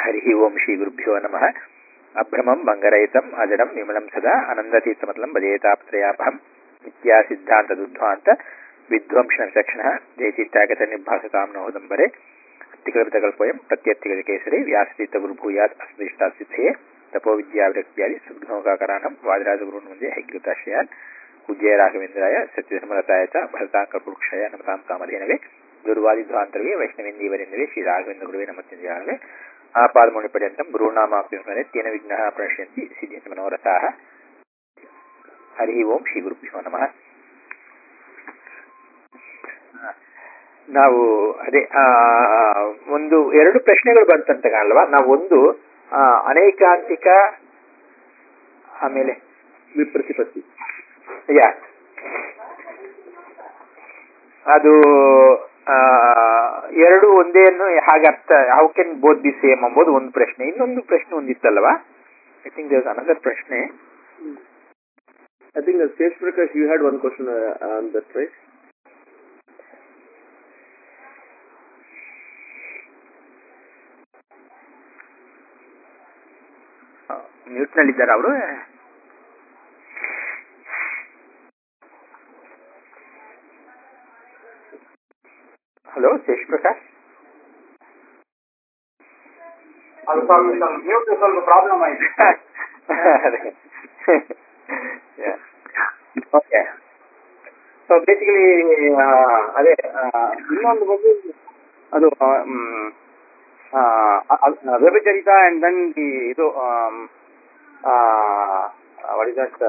ಹರಿ ಓಂ ಶ್ರೀ ಗುರುಭ್ಯೋ ನಮಃ ಅಭ್ರಮಂ ಮಂಗರಹಿತಂ ಅಜಡಂ ವಿಮಲಂ ಸದಾ ಅನಂದತೀರ್ಥಮತಲಂ ಭಜೇತಾಪತ್ರಯಾಪಹಂ ನಿತ್ಯಾ ಸಿದ್ಧಾಂತ ದುಧ್ವಾಂತ ವಿಧ್ವಂಸನ ವಿಚಕ್ಷಣ ಜಯಚಿತ್ತಾಗತ ನಿರ್ಭಾಸತಾಂ ನೋಹದಂಬರೆ ಅತ್ತಿಕಲ್ಪಿತಕಲ್ಪೋಯಂ ಪ್ರತ್ಯರ್ಥಿಗಜ ಕೇಸರಿ ವ್ಯಾಸತೀರ್ಥ ಗುರುಭೂಯಾತ್ ಅಸ್ಮೃಷ್ಟಾಸಿದ್ಧಯೇ ತಪೋ ವಿದ್ಯಾವಿರಕ್ತ್ಯಾದಿ ಸುಗ್ನೋಕಾಕರಾಣಂ ವಾದಿರಾಜಗುರುನ್ ಮುಂದೆ ಹೈಕೃತಾಶ್ರಯಾನ್ ಪೂಜ್ಯ ರಾಘವೇಂದ್ರಾಯ ಸತ್ಯಧರ್ಮರತಾಯ ಚ ಭರತಾಕಪುರುಕ್ಷಯ ನಮತಾಂ ಕಾಮಧೇನವೇ ದುರ್ವಾದಿಧ್ವಾಂತರವೇ ವೈಷ್ಣವೇಂದೀವರೆಂದವೇ ಶ್ರೀ ರಾಘವೇಂದ್ರ ಗುರುವೇ ನಮತ್ಯಂಜಾನವೇ ಆಪಾದಮೌಳಿ ಪರ್ಯಂತಂ ಗುರುಣಾಮಾಪ್ಯಂಕನೆ ತೇನ ವಿಘ್ನಃ ಪ್ರಣಶ್ಯಂತಿ ಸಿದ್ಧಂತ ಮನೋರಥಾಃ ಹರಿ ಓಂ ಶ್ರೀ ಗುರುಭ್ಯೋ ನಮಃ ನಾವು ಅದೇ ಆ, ಒಂದು ಎರಡು ಪ್ರಶ್ನೆಗಳು ಬಂತಂತ ಕಾಣಲ್ವಾ ನಾವು ಒಂದು ಆ, ಅನೈಕಾಂತಿಕ ಆಮೇಲೆ ವಿಪ್ರತಿಪತ್ತಿ ಯಾ ಅದು ಆ, ಎರಡು ಒಂದೇ ಅನ್ನು ಹಾಗೆ ಅರ್ಥ how can both be same ಎಂಬುದು ಒಂದು ಪ್ರಶ್ನೆ ಇನ್ನೊಂದು ಪ್ರಶ್ನೆ ಒಂದಿತ್ತಲ್ವಾ ಐ ಥಿಂಕ್ ದೇರ್ ಅನದರ್ ಪ್ರಶ್ನೆ I think uh, Sage Prakash, you had one question uh, on that, right? Mute ನಲ್ಲಿದ್ದಾರೆ ಅವರು ಹಲೋ ಶೇಷ್ ಪ್ರಕಾಶ್ ಅದು ಸ್ವಲ್ಪ ಮ್ಯೂಟ್ ಸ್ವಲ್ಪ ಪ್ರಾಬ್ಲಮ್ ಆಯ್ತು ಓಕೆ ಸೊ ಬೇಸಿಕಲಿ ಅದೇ ಆ, ಇನ್ನೊಂದು ಬಗ್ಗೆ ಅದು ಆ, ಮ್, ಆ, ಅ- ಅ- ವ್ಯಭಿಚರಿತ ಅಂಡ್ ದೆನ್ ದಿ ಇದು ವಾಟ್ ಇಸ್ ದಟ್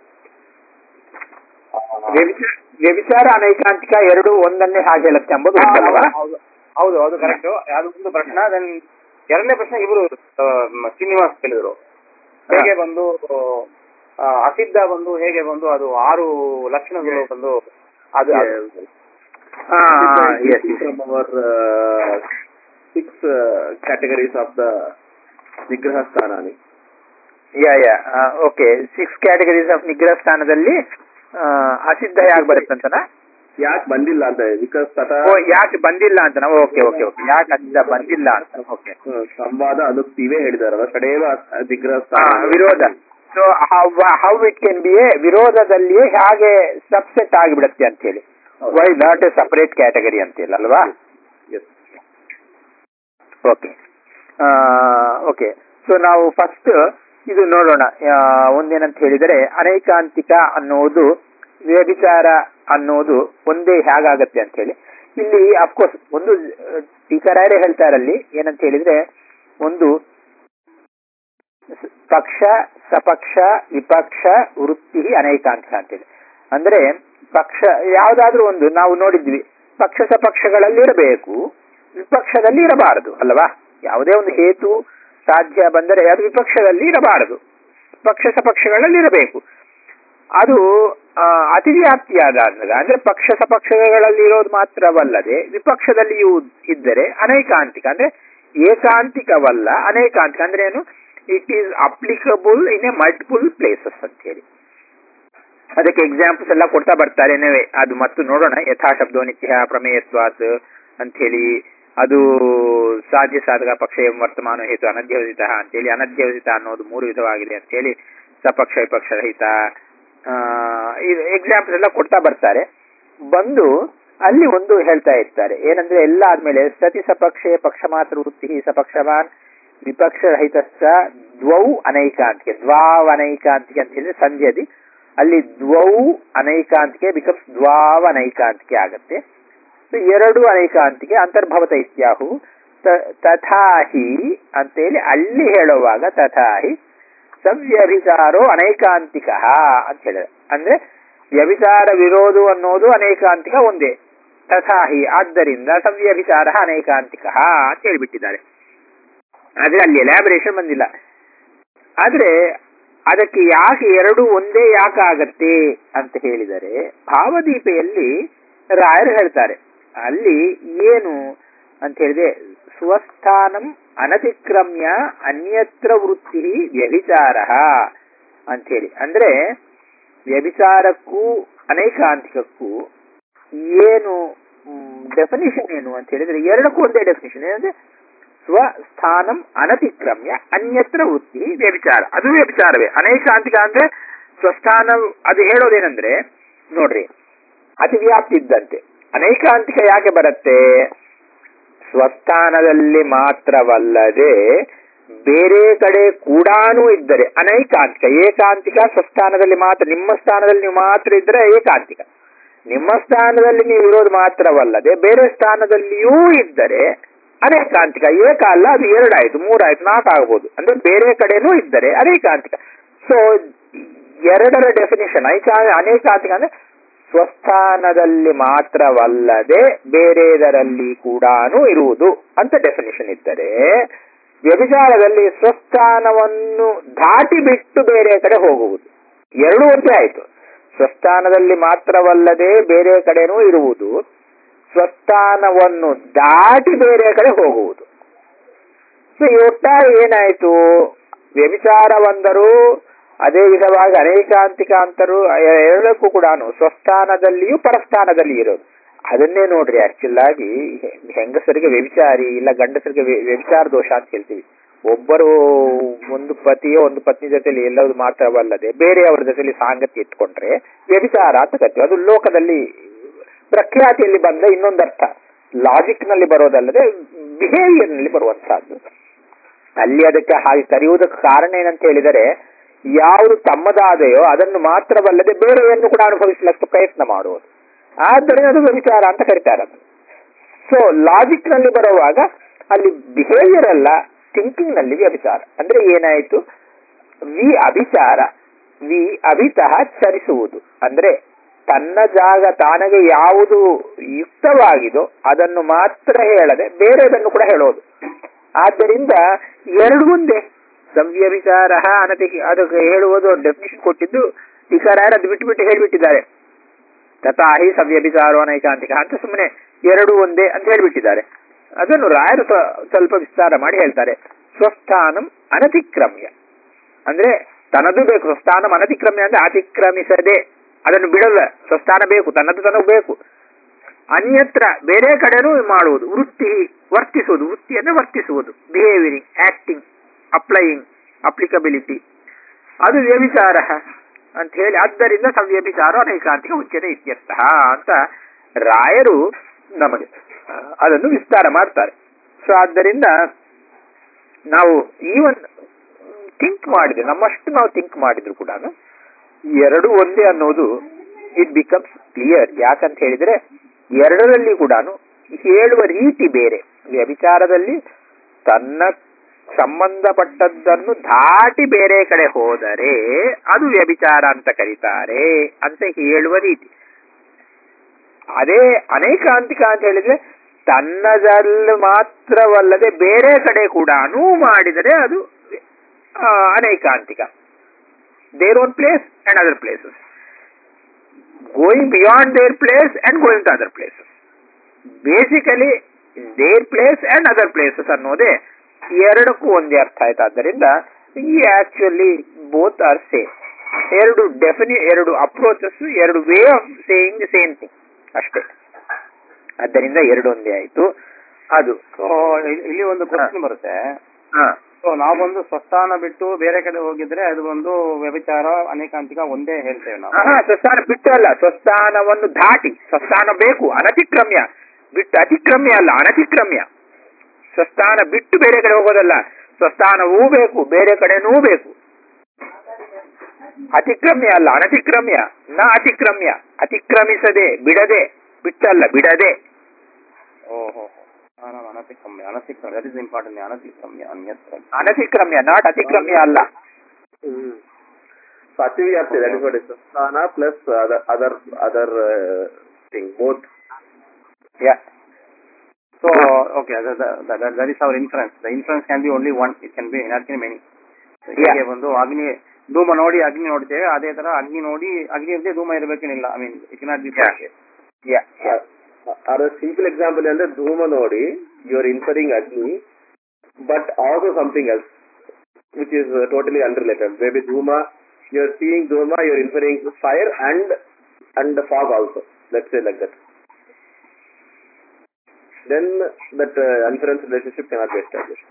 ವ್ಯಭಿಚಾರ ವ್ಯಭಿಚಾರ ಅನೈಕಾಂತಿಕ ಎರಡು ಒಂದನ್ನೇ ಹಾಗೆ ಹೇಳುತ್ತೆ ಎಂಬುದು ಉಂಟಲ್ವಾ ಹೌದು ಹೌದು ಹೌದು ಕರೆಕ್ಟ್ ಅದು ಒಂದು ಪ್ರಶ್ನೆ ದೆನ್ ಎರಡನೇ ಪ್ರಶ್ನೆ ಇವರು ಶ್ರೀನಿವಾಸ್ ಕೇಳಿದ್ರು ಹೇಗೆ ಬಂದು ಆ, ಅಸಿದ್ಧ ಬಂದು ಹೇಗೆ ಬಂದು ಅದು ಆರು ಲಕ್ಷಣಗಳು ಬಂದು ಅದು ಅದು- ಹಾ yes From our uh, six uh, categories of the Nigraha Sthanani. Yeah yeah okay six categories of ನಿಗ್ರಹ ಸ್ಥಾನದಲ್ಲಿ ಆ, ಅಸಿದ್ಧ ಯಾಕೆ ಬರುತ್ತಂತನಾ ಯಾಕೆ ಬಂದಿಲ್ಲ ಅಂತ ಬಿಕಾಸ್ ತಟ ಓ ಯಾಕೆ ಬಂದಿಲ್ಲ ಅಂತನಾ ಓಕೆ ಓಕೆ ಓಕೆ ಯಾಕೆ ಅಸಿದ್ಧ ಬಂದಿಲ್ಲ ಅಂತ ಓಕೆ ಸಂವಾದ ಅದಕ್ಕೆ ನೀವೇ ಹೇಳಿದಾರಲ್ಲ ಕಡೆಯಲ್ಲ ನಿಗ್ರಹ ಹಾ, ಸ್ಥಾನ ವಿರೋಧ so how it can be a ವಿರೋಧದಲ್ಲಿಯೇ ಹೇಗೆ ಸಬ್ಸೆಟ್ ಆಗಿಬಿಡುತ್ತೆ ಅಂತ ಹೇಳಿ why not a separate category ಅಂತ ಹೇಳಿ ಅಲ್ವಾ Yes. ಓಕೆ ಓಕೆ ಸೊ ನಾವು ಫಸ್ಟ್ ಇದು ನೋಡೋಣ ಆ, ಒಂದೇನಂತ ಹೇಳಿದರೆ ಅನೈಕಾಂತಿಕ ಅನ್ನೋದು ವ್ಯಭಿಚಾರ ಅನ್ನೋದು ಒಂದೇ ಹೇಗಾಗತ್ತೆ ಅಂತ ಹೇಳಿ ಇಲ್ಲಿ ಅಫ್ಕೋರ್ಸ್ ಒಂದು ಆ, ಟೀಕಾರಾಯರೇ ಹೇಳ್ತಾರಲ್ಲಿ ಏನಂತ ಹೇಳಿದ್ರೆ ಒಂದು ಸ- ಪಕ್ಷ ಸಪಕ್ಷ ವಿಪಕ್ಷ ವೃತ್ತಿ ಅನೈಕಾಂತಿಕ ಅಂತೇಳಿ ಅಂದ್ರೆ ಪಕ್ಷ ಯಾವ್ದಾದ್ರೂ ಒಂದು ನಾವು ನೋಡಿದ್ವಿ ಪಕ್ಷ ಸಪಕ್ಷಗಳಲ್ಲಿ ಇರಬೇಕು ವಿಪಕ್ಷದಲ್ಲಿ ಇರಬಾರದು ಅಲ್ವಾ ಯಾವುದೇ ಒಂದು ಹೇತು ಸಾಧ್ಯ ಬಂದರೆ ಅದು ವಿಪಕ್ಷದಲ್ಲಿ ಇರಬಾರದು ಪಕ್ಷ ಸಪಕ್ಷಗಳಲ್ಲಿ ಇರಬೇಕು ಅದು ಆ, ಅತಿವ್ಯಾಪ್ತಿಯಾದಾಗ ಅಂದ್ರೆ ಪಕ್ಷ ಸಪಕ್ಷಗಳಲ್ಲಿ ಇರೋದು ಮಾತ್ರವಲ್ಲದೆ ವಿಪಕ್ಷದಲ್ಲಿಯೂ ಇದ್ದರೆ ಅನೈಕಾಂತಿಕ ಅಂದ್ರೆ ಏಕಾಂತಿಕವಲ್ಲ ಅನೇಕಾಂತಿಕ ಅಂದ್ರೆ ಏನು it is applicable in a multiple places ಅಂತ ಹೇಳಿ ಅದಕ್ಕೆ ಎಕ್ಸಾಂಪಲ್ಸ್ ಎಲ್ಲ ಕೊಡ್ತಾ ಬರ್ತಾರೆ ಏನೇ ಅದು ಮತ್ತು ನೋಡೋಣ ಯಥಾಶಬ್ದೋ ನಿತ್ಯ ಪ್ರಮೇಯತ್ವಾತ್ ಅಂತ ಹೇಳಿ ಅದು ಸಾಧ್ಯ ಸಾಧಕ ಪಕ್ಷ ಏವಂ ವರ್ತಮಾನ ಹೇತು ಅನಧ್ಯವಸಿತ ಅಂತೇಳಿ ಅನಧ್ಯವಸಿತ ಅನ್ನೋದು ಮೂರು ವಿಧವಾಗಿದೆ ಅಂತ ಹೇಳಿ ಸಪಕ್ಷ ವಿಪಕ್ಷ ರಹಿತ ಎಕ್ಸಾಂಪಲ್ಸ್ ಎಲ್ಲ ಕೊಡ್ತಾ ಬರ್ತಾರೆ ಬಂದು ಅಲ್ಲಿ ಒಂದು ಹೇಳ್ತಾ ಇರ್ತಾರೆ ಏನಂದ್ರೆ ಎಲ್ಲ ಆದ್ಮೇಲೆ ಸತಿ ಸಪಕ್ಷೆ ಪಕ್ಷ ಮಾತ್ರ ವೃತ್ತಿ ಸಪಕ್ಷವಾನ್ ವಿಪಕ್ಷ ರಹಿತಶ್ಚ ದ್ವೌ ಅನೈಕಾಂತಿಕೆ ದ್ವಾವ್ ಅನೈಕಾಂತಿಕೆ ಅಂತ ಹೇಳಿದ್ರೆ ಸಂಧ್ಯದಿ ಅಲ್ಲಿ ದ್ವೌ ಅನೈಕಾಂತಿಕೆ ಬಿಕಮ್ಸ್ ದ್ವಾವ್ ಅನೈಕಾಂತಿಕೆ ಆಗತ್ತೆ ಸೊ ಎರಡು ಅನೈಕಾಂತಿಕೆ ಅಂತರ್ಭವತ ಇತ್ಯಾಹು ತ- ತಥಾಹಿ ಅಂತೇಳಿ ಅಲ್ಲಿ ಹೇಳುವಾಗ ತಥಾಹಿ ಸವ್ಯಭಿಚಾರೋ ಅನೈಕಾಂತಿಕ ಅಂತ ಹೇಳಿದ್ರೆ ಅಂದ್ರೆ ವ್ಯಭಿಚಾರ ವಿರೋಧ ಅನ್ನೋದು ಅನೈಕಾಂತಿಕ ಒಂದೇ ತಥಾಹಿ ಆದ್ದರಿಂದ ಸವ್ಯಭಿಚಾರ ಅನೈಕಾಂತಿಕ ಅಂತ ಹೇಳಿಬಿಟ್ಟಿದ್ದಾರೆ ಆದ್ರೆ ಅಲ್ಲಿ ಎಲಾಬರೇಷನ್ ಬಂದಿಲ್ಲ ಆದ್ರೆ ಅದಕ್ಕೆ ಯಾಕೆ ಎರಡು ಒಂದೇ ಯಾಕೆ ಆಗತ್ತೆ ಅಂತ ಹೇಳಿದರೆ ಭಾವದೀಪೆಯಲ್ಲಿ ರಾಯರು ಹೇಳ್ತಾರೆ ಅಲ್ಲಿ ಏನು ಅಂತ ಹೇಳಿದ್ರೆ ಸ್ವಸ್ಥಾನಂ ಅನತಿಕ್ರಮ್ಯ ಅನ್ಯತ್ರ ವೃತ್ತಿ ವ್ಯಭಿಚಾರ ಅಂತ ಹೇಳಿ ಅಂದ್ರೆ ವ್ಯಭಿಚಾರಕ್ಕೂ ಅನೈಕಾಂತಿಕಕ್ಕೂ ಏನು ಡೆಫಿನಿಷನ್ ಏನು ಅಂತ ಹೇಳಿದ್ರೆ ಎರಡಕ್ಕೂ ಒಂದೇ ಡೆಫಿನಿಷನ್ ಏನಂದ್ರೆ ಸ್ವಸ್ಥಾನಂ ಅನತಿಕ್ರಮ್ಯ ಅನ್ಯತ್ರ ವೃತ್ತಿ ವ್ಯಭಿಚಾರ ಅದು ವ್ಯಭಿಚಾರವೇ ಅನೇಕಾಂತಿಕ ಅಂದ್ರೆ ಸ್ವಸ್ಥಾನ ಅದು ಹೇಳೋದೇನಂದ್ರೆ ನೋಡ್ರಿ ಅತಿ ವ್ಯಾಪ್ತಿ ಇದ್ದಂತೆ ಅನೇಕಾಂತಿಕ ಯಾಕೆ ಬರುತ್ತೆ ಸ್ವಸ್ಥಾನದಲ್ಲಿ ಮಾತ್ರವಲ್ಲದೆ ಬೇರೆ ಕಡೆ ಕೂಡಾನೂ ಇದ್ದರೆ ಅನೈಕಾಂತಿಕ ಏಕಾಂತಿಕ ಸ್ವಸ್ಥಾನದಲ್ಲಿ ಮಾತ್ರ ನಿಮ್ಮ ಸ್ಥಾನದಲ್ಲಿ ನೀವು ಮಾತ್ರ ಇದ್ರೆ ಏಕಾಂತಿಕ ನಿಮ್ಮ ಸ್ಥಾನದಲ್ಲಿ ನೀವು ಇರೋದು ಮಾತ್ರವಲ್ಲದೆ ಬೇರೆ ಸ್ಥಾನದಲ್ಲಿಯೂ ಇದ್ದರೆ ಅನೇಕಾಂತಿಕ ಏಕ ಅಲ್ಲ ಅದು ಎರಡಾಯ್ತು ಮೂರಾಯ್ತು ನಾಲ್ಕು ಆಗ್ಬೋದು ಅಂದ್ರೆ ಬೇರೆ ಕಡೆನೂ ಇದ್ದರೆ ಅನೇಕಾಂತಿಕ ಸೊ ಎರಡರ ಡೆಫಿನೇಷನ್ ಐಕಾ ಅನೇಕಾಂತಿಕ ಅಂದ್ರೆ ಸ್ವಸ್ಥಾನದಲ್ಲಿ ಮಾತ್ರವಲ್ಲದೆ ಬೇರೆದರಲ್ಲಿ ಕೂಡಾನು ಇರುವುದು ಅಂತ ಡೆಫಿನೇಷನ್ ಇದ್ದರೆ ವ್ಯಭಿಚಾರದಲ್ಲಿ ಸ್ವಸ್ಥಾನವನ್ನು ದಾಟಿ ಬಿಟ್ಟು ಬೇರೆ ಕಡೆ ಹೋಗುವುದು ಎರಡೂ ಒಂದೇ ಆಯ್ತು ಸ್ವಸ್ಥಾನದಲ್ಲಿ ಮಾತ್ರವಲ್ಲದೆ ಬೇರೆ ಕಡೆನೂ ಇರುವುದು ಸ್ವಸ್ಥಾನವನ್ನು ದಾಟಿ ಬೇರೆ ಕಡೆ ಹೋಗುವುದು ಸೊ ಈ ಒಟ್ಟಾರೆ ಏನಾಯ್ತು ವ್ಯಭಿಚಾರವಂದರು ಅದೇ ವಿಧವಾಗಿ ಅನೇಕಾಂತಿಕ ಅಂತರು ಎರಡಕ್ಕೂ ಕೂಡ ಸ್ವಸ್ಥಾನದಲ್ಲಿಯೂ ಪರಸ್ಥಾನದಲ್ಲಿ ಇರೋದು ಅದನ್ನೇ ನೋಡ್ರಿ ಆಕ್ಚುಲ್ ಆಗಿ ಹೆಂಗಸರಿಗೆ ವ್ಯಭಿಚಾರಿ ಇಲ್ಲ ಗಂಡಸರಿಗೆ ವ್ಯ- ವ್ಯಭಿಚಾರ ದೋಷ ಅಂತ ಹೇಳ್ತೀವಿ ಒಬ್ಬರು ಒಂದು ಪತಿಯೋ ಒಂದು ಪತ್ನಿ ಜೊತೆಲಿ ಎಲ್ಲದು ಮಾತ್ರವಲ್ಲದೆ ಬೇರೆಯವರ ಜೊತೆಲಿ ಸಾಂಗತ್ಯ ಇಟ್ಕೊಂಡ್ರೆ ವ್ಯಭಿಚಾರ ಅಂತ ಕರಿತೀವಿ ಅದು ಲೋಕದಲ್ಲಿ ಪ್ರಖ್ಯಾತಿಯಲ್ಲಿ ಬಂದ ಇನ್ನೊಂದು ಅರ್ಥ ಲಾಜಿಕ್ ನಲ್ಲಿ ಬರೋದಲ್ಲದೆ ಬಿಹೇವಿಯರ್ ನಲ್ಲಿ ಬರುವಂತಹದ್ದು ಅಲ್ಲಿ ಅದಕ್ಕೆ ಹಾಗೆ ಕರೆಯುವುದಕ್ಕೆ ಕಾರಣ ಏನಂತ ಹೇಳಿದರೆ ಯಾವುದು ತಮ್ಮದಾದೆಯೋ ಅದನ್ನು ಮಾತ್ರವಲ್ಲದೆ ಬೇರೆಯನ್ನು ಕೂಡ ಅನುಭವಿಸಲಷ್ಟು ಪ್ರಯತ್ನ ಮಾಡುವುದು ಆದ್ದರಿಂದ ಅದು ವ್ಯಭಿಚಾರ ಅಂತ ಕರೀತಾರೆ ಅದು ಸೊ ಲಾಜಿಕ್ ನಲ್ಲಿ ಬರುವಾಗ ಅಲ್ಲಿ ಬಿಹೇವಿಯರ್ ಅಲ್ಲ ಥಿಂಕಿಂಗ್ ನಲ್ಲಿ ವ್ಯಭಿಚಾರ ಅಂದ್ರೆ ಏನಾಯ್ತು ವಿ ಅಭಿಚಾರ ವಿ ಅಭಿತಃ ಚರಿಸುವುದು ಅಂದ್ರೆ ತನ್ನ ಜಾಗ ತಾನಗೆ ಯಾವುದು ಯುಕ್ತವಾಗಿದೋ ಅದನ್ನು ಮಾತ್ರ ಹೇಳದೆ ಬೇರೆದನ್ನು ಕೂಡ ಹೇಳೋದು ಆದ್ದರಿಂದ ಎರಡು ಒಂದೇ ಸಂವ್ಯಭಿಚಾರ ಅನತಿ ಅದಕ್ಕೆ ಹೇಳುವುದು ಡೆಫಿನಿಷನ್ ಕೊಟ್ಟಿದ್ದು ಟೀಕಾರಾಯರು ಅದು ಬಿಟ್ಟು ಬಿಟ್ಟು ಹೇಳಿಬಿಟ್ಟಿದ್ದಾರೆ ತಥಾಹಿ ಸವ್ಯಭಿಚಾರೋ ಅನೈಕಾಂತಿಕ ಅಂತ ಸುಮ್ಮನೆ ಎರಡು ಒಂದೇ ಅಂತ ಹೇಳಿಬಿಟ್ಟಿದ್ದಾರೆ ಅದನ್ನು ರಾಯರು ಸ್ವ- ಸ್ವಲ್ಪ ವಿಸ್ತಾರ ಮಾಡಿ ಹೇಳ್ತಾರೆ ಸ್ವಸ್ಥಾನಂ ಅನತಿಕ್ರಮ್ಯ ಅಂದ್ರೆ ತನದು ಬೇಕು ಸ್ವಸ್ಥಾನಂ ಅನತಿಕ್ರಮ್ಯ ಅಂದ್ರೆ ಅತಿಕ್ರಮಿಸದೆ ಅದನ್ನು ಬಿಡಲ್ಲ ಸ್ವಸ್ಥಾನ ಬೇಕು ತನ್ನದು ತನಗೆ ಬೇಕು ಅನ್ಯತ್ರ ಬೇರೆ ಕಡೆನೂ ಮಾಡುವುದು ವೃತ್ತಿ ವರ್ತಿಸುವುದು ವೃತ್ತಿ ಅಂದ್ರೆ ವರ್ತಿಸುವುದು ಬಿಹೇವಿಯರಿಂಗ್ ಆಕ್ಟಿಂಗ್ ಅಪ್ಲೈಯಿಂಗ್ ಅಪ್ಲಿಕಬಿಲಿಟಿ ಅದು ವ್ಯಭಿಚಾರ ಅಂತ ಹೇಳಿ ಆದ್ದರಿಂದ ಸವ್ಯಭಿಚಾರ ಅನೇಕಾಂತಿಕ ಉಚ್ಯತೆ ಇತ್ಯರ್ಥ ಅಂತ ರಾಯರು ನಮಗೆ ಆ, ಅದನ್ನು ವಿಸ್ತಾರ ಮಾಡ್ತಾರೆ ಸೊ ಆದ್ದರಿಂದ ನಾವು ಈವನ್ ಥಿಂಕ್ ಮಾಡಿದ್ರೆ ನಮ್ಮಷ್ಟು ನಾವು ಥಿಂಕ್ ಮಾಡಿದ್ರು ಕೂಡ ಎರಡು ಒಂದೇ ಅನ್ನೋದು ಇಟ್ ಬಿಕಮ್ಸ್ ಕ್ಲಿಯರ್ ಯಾಕಂತ ಹೇಳಿದ್ರೆ ಎರಡರಲ್ಲಿ ಕೂಡ ಹೇಳುವ ರೀತಿ ಬೇರೆ ವ್ಯಭಿಚಾರದಲ್ಲಿ ತನ್ನ ಸಂಬಂಧಪಟ್ಟದ್ದನ್ನು ದಾಟಿ ಬೇರೆ ಕಡೆ ಹೋದರೆ ಅದು ವ್ಯಭಿಚಾರ ಅಂತ ಕರೀತಾರೆ ಅಂತ ಹೇಳುವ ರೀತಿ ಅದೇ ಅನೇಕಾಂತಿಕ ಅಂತ ಹೇಳಿದ್ರೆ ತನ್ನದಲ್ಲಿ ಮಾತ್ರವಲ್ಲದೆ ಬೇರೆ ಕಡೆ ಕೂಡ ಮಾಡಿದರೆ ಅದು ಆ, ಅನೇಕಾಂತಿಕ their own place and other places going beyond their place and going to other places basically their place and other places ಅನ್ನೋದೇ ಎರಡಕ್ಕೂ ಒಂದೇ ಅರ್ಥ ಆಯ್ತು ಆದ್ದರಿಂದ ಈ ಆಕ್ಚುಲಿ ಬೋತ್ ಆರ್ ಸೇಮ್ ಎರಡು ಡೆಫಿನಿ ಎರಡು ಅಪ್ರೋಚಸ್ ಎರಡು way of saying the same thing ಅಷ್ಟೇ ಆದ್ದರಿಂದ ಎರಡು ಒಂದೇ ಆಯ್ತು ಅದು ಸೊ ಇಲ್ಲಿ ಒಂದು ಕ್ವಶನ್ ಬರುತ್ತೆ ಹಾ ಸೊ ನಾವು ಬಂದು ಸ್ವಸ್ಥಾನ ಬಿಟ್ಟು ಬೇರೆ ಕಡೆ ಹೋಗಿದ್ರೆ ಅದು ಒಂದು ವ್ಯಭಿಚಾರ ಅನೇಕಾಂತಿಕ ಒಂದೇ ಹೇಳ್ತೇವೆ ನಾವು ಆಹಾ, ಸ್ವಸ್ಥಾನ ಬಿಟ್ಟು ಅಲ್ಲ ಸ್ವಸ್ಥಾನವನ್ನು ದಾಟಿ ಸ್ವಸ್ಥಾನ ಬೇಕು ಅನತಿಕ್ರಮ್ಯ ಬಿಟ್ಟು ಅತಿಕ್ರಮ್ಯ ಅಲ್ಲ ಅನತಿಕ್ರಮ್ಯ ಸ್ವಸ್ಥಾನ ಬಿಟ್ಟು ಬೇರೆ ಕಡೆ ಹೋಗೋದಲ್ಲ ಸ್ವಸ್ಥಾನವೂ ಬೇಕು ಬೇರೆ ಕಡೆನೂ ಬೇಕು ಅತಿಕ್ರಮ್ಯ ಅಲ್ಲ ಅನತಿಕ್ರಮ್ಯ ನ ಅತಿಕ್ರಮ್ಯ ಅತಿಕ್ರಮಿಸದೆ ಬಿಡದೆ ಬಿಟ್ಟಲ್ಲ ಬಿಡದೆ ಓಹೋ ನಾನು ಅನತಿಕ್ರಮ್ಯ ಅನತಿಕ್ರಮ್ಯ ದಟ್ ಇಸ್ ಇಂಪಾರ್ಟೆಂಟ್ ಅನತಿಕ್ರಮ್ಯ ಅನ್ಯತ್ರ ಅನತಿಕ್ರಮ್ಯ ನಾಟ್ ಅತಿಕ್ರಮ್ಯ ಅಲ್ಲ So Ativiyapti, that is what is Sthana plus other other other uh, thing, both. Yeah. So okay that is our influence the influence can be only one it can be not can many ಹೀಗೆ ಒಂದು ಅಗ್ನಿ ಧೂಮ ನೋಡಿ ಅಗ್ನಿ ನೋಡ್ತೇವೆ ಅದೇ ತರ ಅಗ್ನಿ ನೋಡಿ ಅಗ್ನಿ ಇರದೆ ಧೂಮ ಇರಬೇಕೇನಿಲ್ಲ I mean it not be Yeah. Yeah, yeah. Or a simple example ಅಂದ್ರೆ ಧೂಮ ನೋಡಿ you are inferring Agni, but also something else, which is uh, totally unrelated. Maybe Dhuma, you are seeing Dhuma, you are inferring fire and and the fog also. Let's say like that. then that uh, inference relationship cannot be established.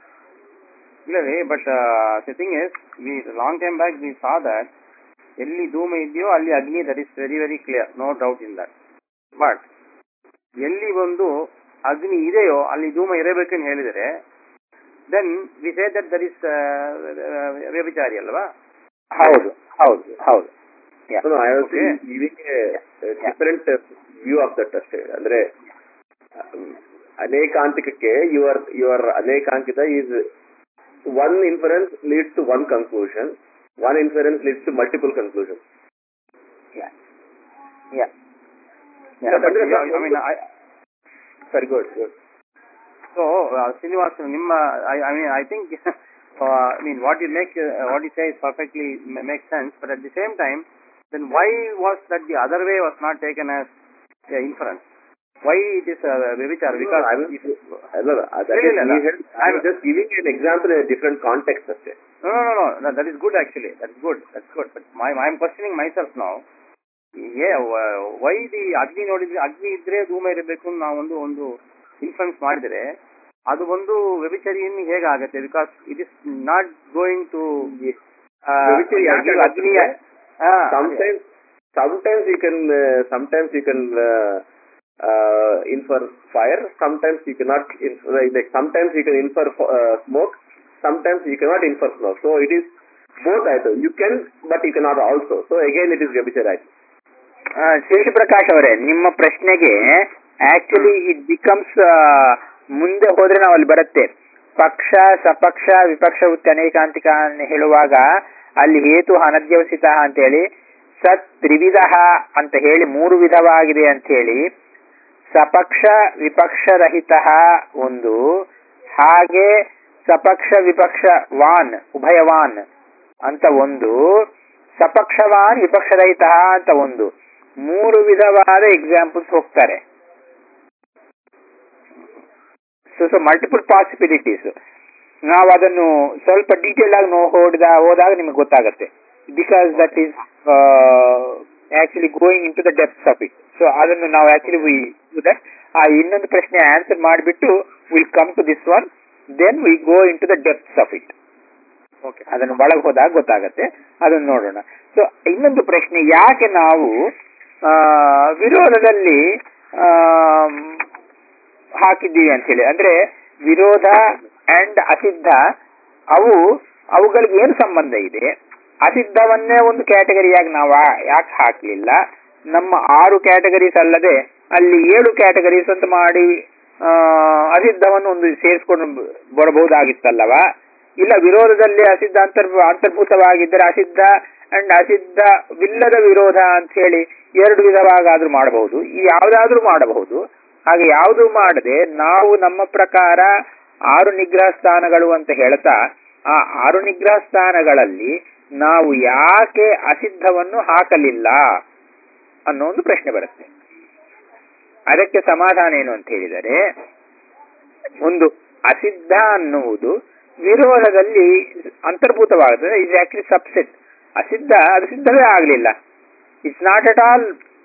ಇಲ್ಲ ರೀ but the thing is we long time back we saw that ಎಲ್ಲಿ ಧೂಮ ಇದೆಯೋ ಅಲ್ಲಿ ಅಗ್ನಿ that is very very clear no doubt in that but ಎಲ್ಲಿ ಒಂದು ಅಗ್ನಿ ಇದೆಯೋ ಅಲ್ಲಿ ಧೂಮ ಇರಬೇಕಂತ ಹೇಳಿದರೆ then we say that that is ವ್ಯಭಿಚಾರಿ ಅಲ್ವಾ ಹೌದು ಹೌದು ಹೌದು Yeah. No, no, I was Okay. giving a, a different uh, view of that ಅಷ್ಟೇ ಅಂದ್ರೆ um, ಅನೇಕಾಂತಿಕಕ್ಕೆ ಯುವರ್ ಯುವರ್ ಅನೇಕಾಂಕಿತ is one inference leads to one conclusion one inference leads to multiple conclusion Yeah. Yeah. Yeah, but I there is mean, I, ಸರಿ good good So, uh, Srinivas, Nimma, I, I mean, I think, uh, I mean, what you make, uh, what you say is perfectly ma- makes sense, but at the same time, then why was that the other way was not taken as uh, inference? Why it is uh, Vivichar? Because I will- if, ಅಲ್ಲ that ಇಲ್ಲ, is ಇಲ್ಲ, we ಇಲ್ಲ. had- I was just giving an example in a different context ಅಷ್ಟೇ no, no, no, no, that, that is good actually. That's good. That's good. But my, I'm questioning myself now. Yeah, why the ಅಗ್ನಿ ನೋಡಿದ್ರೆ ಅಗ್ನಿ ಇದ್ರೆ ಧೂಮ ಇರಬೇಕು ಅಂತ ನಾವೊಂದು ಒಂದು ಇನ್ಫ್ಲುಯೆನ್ಸ್ ಮಾಡಿದ್ರೆ ಅದು ಒಂದು ವ್ಯಭಿಚಾರಿಯನ್ನು ಹೇಗಾಗತ್ತೆ because it is not going to ವ್ಯಭಿಚಾರಿ ಯಾಕೆ ಆಗತ್ತೆ ಅಗ್ನಿಯ ಹಾ, sometimes sometimes you can uh, sometimes you can uh, uh, infer fire sometimes you cannot infer, like, like sometimes you can infer uh, smoke sometimes you cannot infer smoke so it is both either you can but you cannot also so again it is vyabhichara ಆ, ಶೇಷಪ್ರಕಾಶ್ ಅವರೇ ನಿಮ್ಮ ಪ್ರಶ್ನೆಗೆ actually it becomes ಮುಂದೆ ಹೋದ್ರೆ ನಾವು ಅಲ್ಲಿ ಬರುತ್ತೆ ಪಕ್ಷ ಸಪಕ್ಷ ವಿಪಕ್ಷ ಉತ್ತಿ ಅನೇಕಾಂತಿಕ ಅನ್ನು ಹೇಳುವಾಗ ಅಲ್ಲಿ ಹೇತು ಅನದ್ಯವಸಿತ ಅಂತ ಹೇಳಿ ಸತ್ ತ್ರಿವಿಧ ಅಂತ ಹೇಳಿ ಮೂರು ವಿಧವಾಗಿದೆ ಅಂತ ಹೇಳಿ ಸಪಕ್ಷ ವಿಪಕ್ಷರಹಿತ ಒಂದು ಹಾಗೆ ಸಪಕ್ಷ ವಿಪಕ್ಷ ವಾನ್ ಉಭಯವಾನ್ ಅಂತ ಒಂದು ಸಪಕ್ಷವಾನ್ ವಿಪಕ್ಷರಹಿತ ಅಂತ ಒಂದು ಮೂರು ವಿಧವಾದ ಎಕ್ಸಾಂಪಲ್ಸ್ ಹೋಗ್ತಾರೆ ಸೊ ಸೊ ಮಲ್ಟಿಪಲ್ ಪಾಸಿಬಿಲಿಟೀಸ್ ನಾವು ಅದನ್ನು ಸ್ವಲ್ಪ ಡೀಟೇಲ್ ಆಗಿ ನೋ ಹೋಡಿದ ಹೋದಾಗ ನಿಮಗೆ ಗೊತ್ತಾಗುತ್ತೆ because that is actually going into the depth of it so ಅದನ್ನು ನಾವು ಆಕ್ಚುಲಿ ವಿ ದಟ್ ಆ ಇನ್ನೊಂದು ಪ್ರಶ್ನೆ ಆನ್ಸರ್ ಮಾಡಿಬಿಟ್ಟು will come to this one then we go into the depth of it okay ಅದನ್ನು ಒಳಗೆ ಹೋದಾಗ ಗೊತ್ತಾಗತ್ತೆ ಅದನ್ನು ನೋಡೋಣ ಸೊ ಇನ್ನೊಂದು ಪ್ರಶ್ನೆ ಯಾಕೆ ನಾವು ಆ, ವಿರೋಧದಲ್ಲಿ ಆಮ್, ಹಾಕಿದ್ದೀವಿ ಅಂತ ಹೇಳಿ ಅಂದ್ರೆ ವಿರೋಧ ಅಂಡ್ ಅಸಿದ್ಧ ಅವು ಅವುಗಳಿಗೆ ಏನು ಸಂಬಂಧ ಇದೆ ಅಸಿದ್ಧವನ್ನೇ ಒಂದು ಕ್ಯಾಟಗರಿಯಾಗಿ ನಾವು ಯಾಕೆ ಹಾಕ್ಲಿಲ್ಲ ನಮ್ಮ ಆರು ಕ್ಯಾಟಗರೀಸ್ ಅಲ್ಲದೆ ಅಲ್ಲಿ ಏಳು ಕ್ಯಾಟಗರೀಸ್ ಅಂತ ಮಾಡಿ ಆ, ಅಸಿದ್ಧವನ್ನು ಒಂದು ಸೇರಿಸ್ಕೊಂಡು ಬರಬಹುದಾಗಿತ್ತಲ್ಲವಾ ಇಲ್ಲ ವಿರೋಧದಲ್ಲಿ ಅಸಿದ್ಧ ಅಂತರ್ ಅಂತರ್ಭೂತವಾಗಿದ್ದರೆ ಅಸಿದ್ಧ ಅಂಡ್ ಅಸಿದ್ಧವಿಲ್ಲದ ವಿರೋಧ ಅಂತ ಹೇಳಿ ಎರಡು ವಿಧವಾಗಾದ್ರೂ ಮಾಡಬಹುದು ಈ ಯಾವುದಾದ್ರೂ ಮಾಡಬಹುದು ಹಾಗೆ ಯಾವುದು ಮಾಡದೆ ನಾವು ನಮ್ಮ ಪ್ರಕಾರ ಆರು ನಿಗ್ರಹ ಸ್ಥಾನಗಳು ಅಂತ ಹೇಳ್ತಾ ಆ ಆರು ನಿಗ್ರಹ ಸ್ಥಾನಗಳಲ್ಲಿ ನಾವು ಯಾಕೆ ಅಸಿದ್ಧವನ್ನು ಹಾಕಲಿಲ್ಲ ಅನ್ನೋ ಒಂದು ಪ್ರಶ್ನೆ ಬರುತ್ತೆ ಅದಕ್ಕೆ ಸಮಾಧಾನ ಏನು ಅಂತ ಹೇಳಿದರೆ ಒಂದು ಅಸಿದ್ಧ ಅನ್ನುವುದು ವಿರೋಧದಲ್ಲಿ ಅಂತರ್ಭೂತವಾಗುತ್ತದೆ ಇಸ್ ಆಕ್ಚುಲಿ ಸಬ್ಸೆಟ್ ಅಸಿದ್ಧ ಅದು ಸಿದ್ಧವೇ ಆಗಲಿಲ್ಲ it's not at all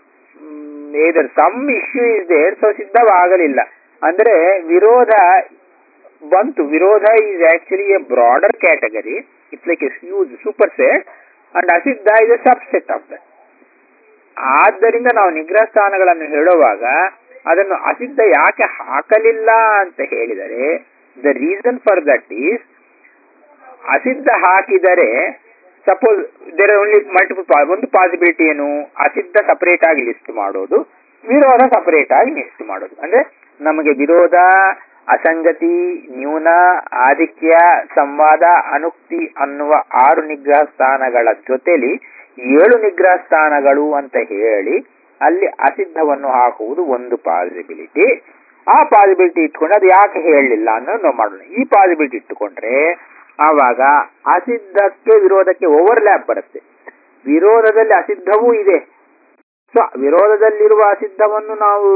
either some issue is there so ಸಿದ್ಧವಾಗಲಿಲ್ಲ ಅಂದ್ರೆ ವಿರೋಧ ಬಂತು ವಿರೋಧ is actually a broader category it's like a huge superset and ಅಸಿದ್ಧ is a subset of that ಆದ್ದರಿಂದ ನಾವು ನಿಗ್ರಹ ಸ್ಥಾನಗಳನ್ನು ಹೇಳುವಾಗ ಅದನ್ನು ಅಸಿದ್ಧ ಯಾಕೆ ಹಾಕಲಿಲ್ಲ ಅಂತ ಹೇಳಿದರೆ the reason for that is ಅಸಿದ್ಧ ಹಾಕಿದರೆ ಸಪೋಸ್ ದೇರ್ ಓನ್ಲಿ ಮಲ್ಟಿಪಲ್ ಒಂದು ಪಾಸಿಬಿಲಿಟಿ ಏನು ಅಸಿದ್ಧ ಸಪರೇಟ್ ಆಗಿ ಲಿಸ್ಟ್ ಮಾಡೋದು ವಿರೋಧ ಸಪರೇಟ್ ಆಗಿ ಲಿಸ್ಟ್ ಮಾಡೋದು ಅಂದ್ರೆ ನಮಗೆ ವಿರೋಧ ಅಸಂಗತಿ ನ್ಯೂನ ಆಧಿಕ್ಯ ಸಂವಾದ ಅನುಕ್ತಿ ಅನ್ನುವ ಆರು ನಿಗ್ರಹ ಸ್ಥಾನಗಳ ಜೊತೆಲಿ ಏಳು ನಿಗ್ರಹ ಸ್ಥಾನಗಳು ಅಂತ ಹೇಳಿ ಅಲ್ಲಿ ಅಸಿದ್ಧವನ್ನು ಹಾಕುವುದು ಒಂದು ಪಾಸಿಬಿಲಿಟಿ ಆ ಪಾಸಿಬಿಲಿಟಿ ಇಟ್ಕೊಂಡು ಅದು ಯಾಕೆ ಹೇಳಲಿಲ್ಲ ಅನ್ನೋದು ನಾವು ಮಾಡೋಣ ಈ ಪಾಸಿಬಿಲಿಟಿ ಇಟ್ಟುಕೊಂಡ್ರೆ ಆವಾಗ ಅಸಿದ್ಧಕ್ಕೆ ವಿರೋಧಕ್ಕೆ ಓವರ್ಲ್ಯಾಪ್ ಬರುತ್ತೆ ವಿರೋಧದಲ್ಲಿ ಅಸಿದ್ಧವೂ ಇದೆ ಸೊ ವಿರೋಧದಲ್ಲಿರುವ ಅಸಿದ್ಧವನ್ನು ನಾವು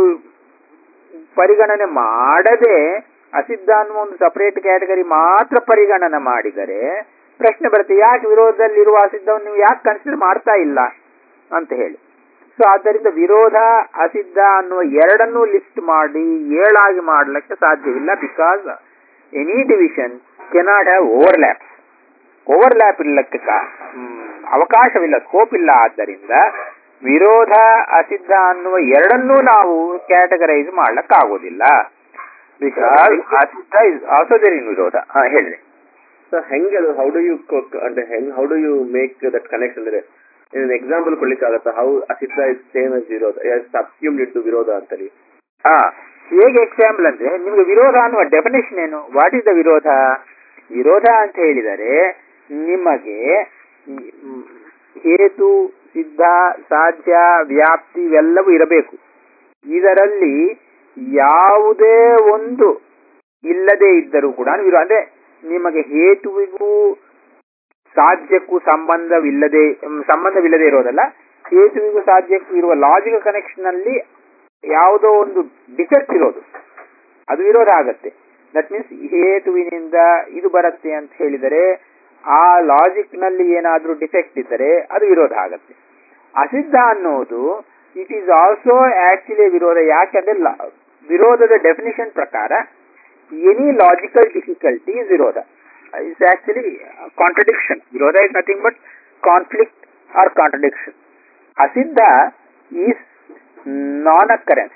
ಪರಿಗಣನೆ ಮಾಡದೆ ಅಸಿದ್ಧ ಅನ್ನುವ ಒಂದು ಸಪರೇಟ್ ಕ್ಯಾಟಗರಿ ಮಾತ್ರ ಪರಿಗಣನೆ ಮಾಡಿದರೆ ಪ್ರಶ್ನೆ ಬರುತ್ತೆ ಯಾಕೆ ವಿರೋಧದಲ್ಲಿರುವ ಅಸಿದ್ಧವನ್ನು ನೀವು ಯಾಕೆ ಕನ್ಸಿಡರ್ ಮಾಡ್ತಾ ಇಲ್ಲ ಅಂತ ಹೇಳಿ ಸೊ ಆದ್ದರಿಂದ ವಿರೋಧ ಅಸಿದ್ಧ ಅನ್ನುವ ಎರಡನ್ನೂ ಲಿಸ್ಟ್ ಮಾಡಿ ಏಳಾಗಿ ಮಾಡಲಿಕ್ಕೆ ಸಾಧ್ಯವಿಲ್ಲ because any division cannot have overlap overlap ಇಲ್ಲಕ್ಕೆ ಕಾ- ಮ್, ಅವಕಾಶವಿಲ್ಲ ಸ್ಕೋಪ್ ಇಲ್ಲ ಆದ್ದರಿಂದ ವಿರೋಧ ಅಸಿದ್ಧ ಅನ್ನುವ ಎರಡನ್ನೂ ನಾವು ಕ್ಯಾಟಗರೈಸ್ ಮಾಡ್ಲಕ್ಕಾಗೋದಿಲ್ಲ ಬಿಕಾಸ್ ಅಸಿದ್ಧ ಇಸ್ ಆಲ್ಸೋ ದೇರ್ ಇನ್ ವಿರೋಧ ಹಾ ಹೇಳಿ ಸೊ ಹೆಂಗೆ ಅದು ಹೌ ಡು ಯು ಅಂದ್ರೆ ಹೆಂಗ್ how do you make that connection ಅಂದ್ರೆ ಎಕ್ಸಾಂಪಲ್ ಕೊಡ್ಲಿಕ್ಕಾಗತ್ತಾ ಹೌ ಅಸಿದ್ಧ ಇಸ್ ಸೇಮ್ ಎಸ್ ವಿರೋಧ ಸಬ್ಸ್ಯೂಮ್ ಇಟ್ಟು ವಿರೋಧ ಅಂತೇಳಿ ಹಾ ಹೇಗೆ ಎಕ್ಸಾಂಪಲ್ ಅಂದ್ರೆ ನಿಮ್ಗೆ ವಿರೋಧ ಅನ್ನುವ ಡೆಫಿನೇಷನ್ ಏನು ವಾಟ್ ಇಸ್ ದ ವಿರೋಧ ವಿರೋಧ ಅಂತ ಹೇಳಿದರೆ ನಿಮಗೆ ಮ್, ಹೇತು ಸಿದ್ಧ ಸಾಧ್ಯ ವ್ಯಾಪ್ತಿ ಇವೆಲ್ಲವೂ ಇರಬೇಕು ಇದರಲ್ಲಿ ಯಾವುದೇ ಒಂದು ಇಲ್ಲದೆ ಇದ್ದರೂ ಕೂಡ ವಿರೋ- ಅಂದ್ರೆ ನಿಮಗೆ ಹೇತುವಿಗೂ ಸಾಧ್ಯಕ್ಕೂ ಸಂಬಂಧವಿಲ್ಲದೆ ಮ್, ಸಂಬಂಧವಿಲ್ಲದೆ ಇರೋದಲ್ಲ ಹೇತುವಿಗೂ ಸಾಧ್ಯಕ್ಕೂ ಇರುವ ಲಾಜಿಕಲ್ ಕನೆಕ್ಷನ್ ಅಲ್ಲಿ ಯಾವುದೋ ಒಂದು ಡಿಫೆಕ್ಟ್ ಇರೋದು ಅದು ವಿರೋಧ ಆಗತ್ತೆ ದಟ್ ಮೀನ್ಸ್ ಹೇತುವಿನಿಂದ ಇದು ಬರುತ್ತೆ ಅಂತ ಹೇಳಿದರೆ ಆ ಲಾಜಿಕ್ ನಲ್ಲಿ ಏನಾದ್ರೂ ಡಿಫೆಕ್ಟ್ ಇದ್ದರೆ ಅದು ವಿರೋಧ ಆಗತ್ತೆ ಅಸಿದ್ಧ ಅನ್ನೋದು ಇಟ್ ಈಸ್ ಆಲ್ಸೋ ಆಕ್ಚುಲಿ ವಿರೋಧ ಯಾಕೆಂದ್ರೆ ಲ- ವಿರೋಧದ ಡೆಫಿನಿಷನ್ ಪ್ರಕಾರ ಎನಿ ಲಾಜಿಕಲ್ ಡಿಫಿಕಲ್ಟಿ ಇಸ್ ವಿರೋಧ ಇಸ್ ಆಕ್ಚುಲಿ ಕಾಂಟ್ರಡಿಕ್ಷನ್ ವಿರೋಧ is nothing but conflict or contradiction ಅಸಿದ್ಧ is non occurrence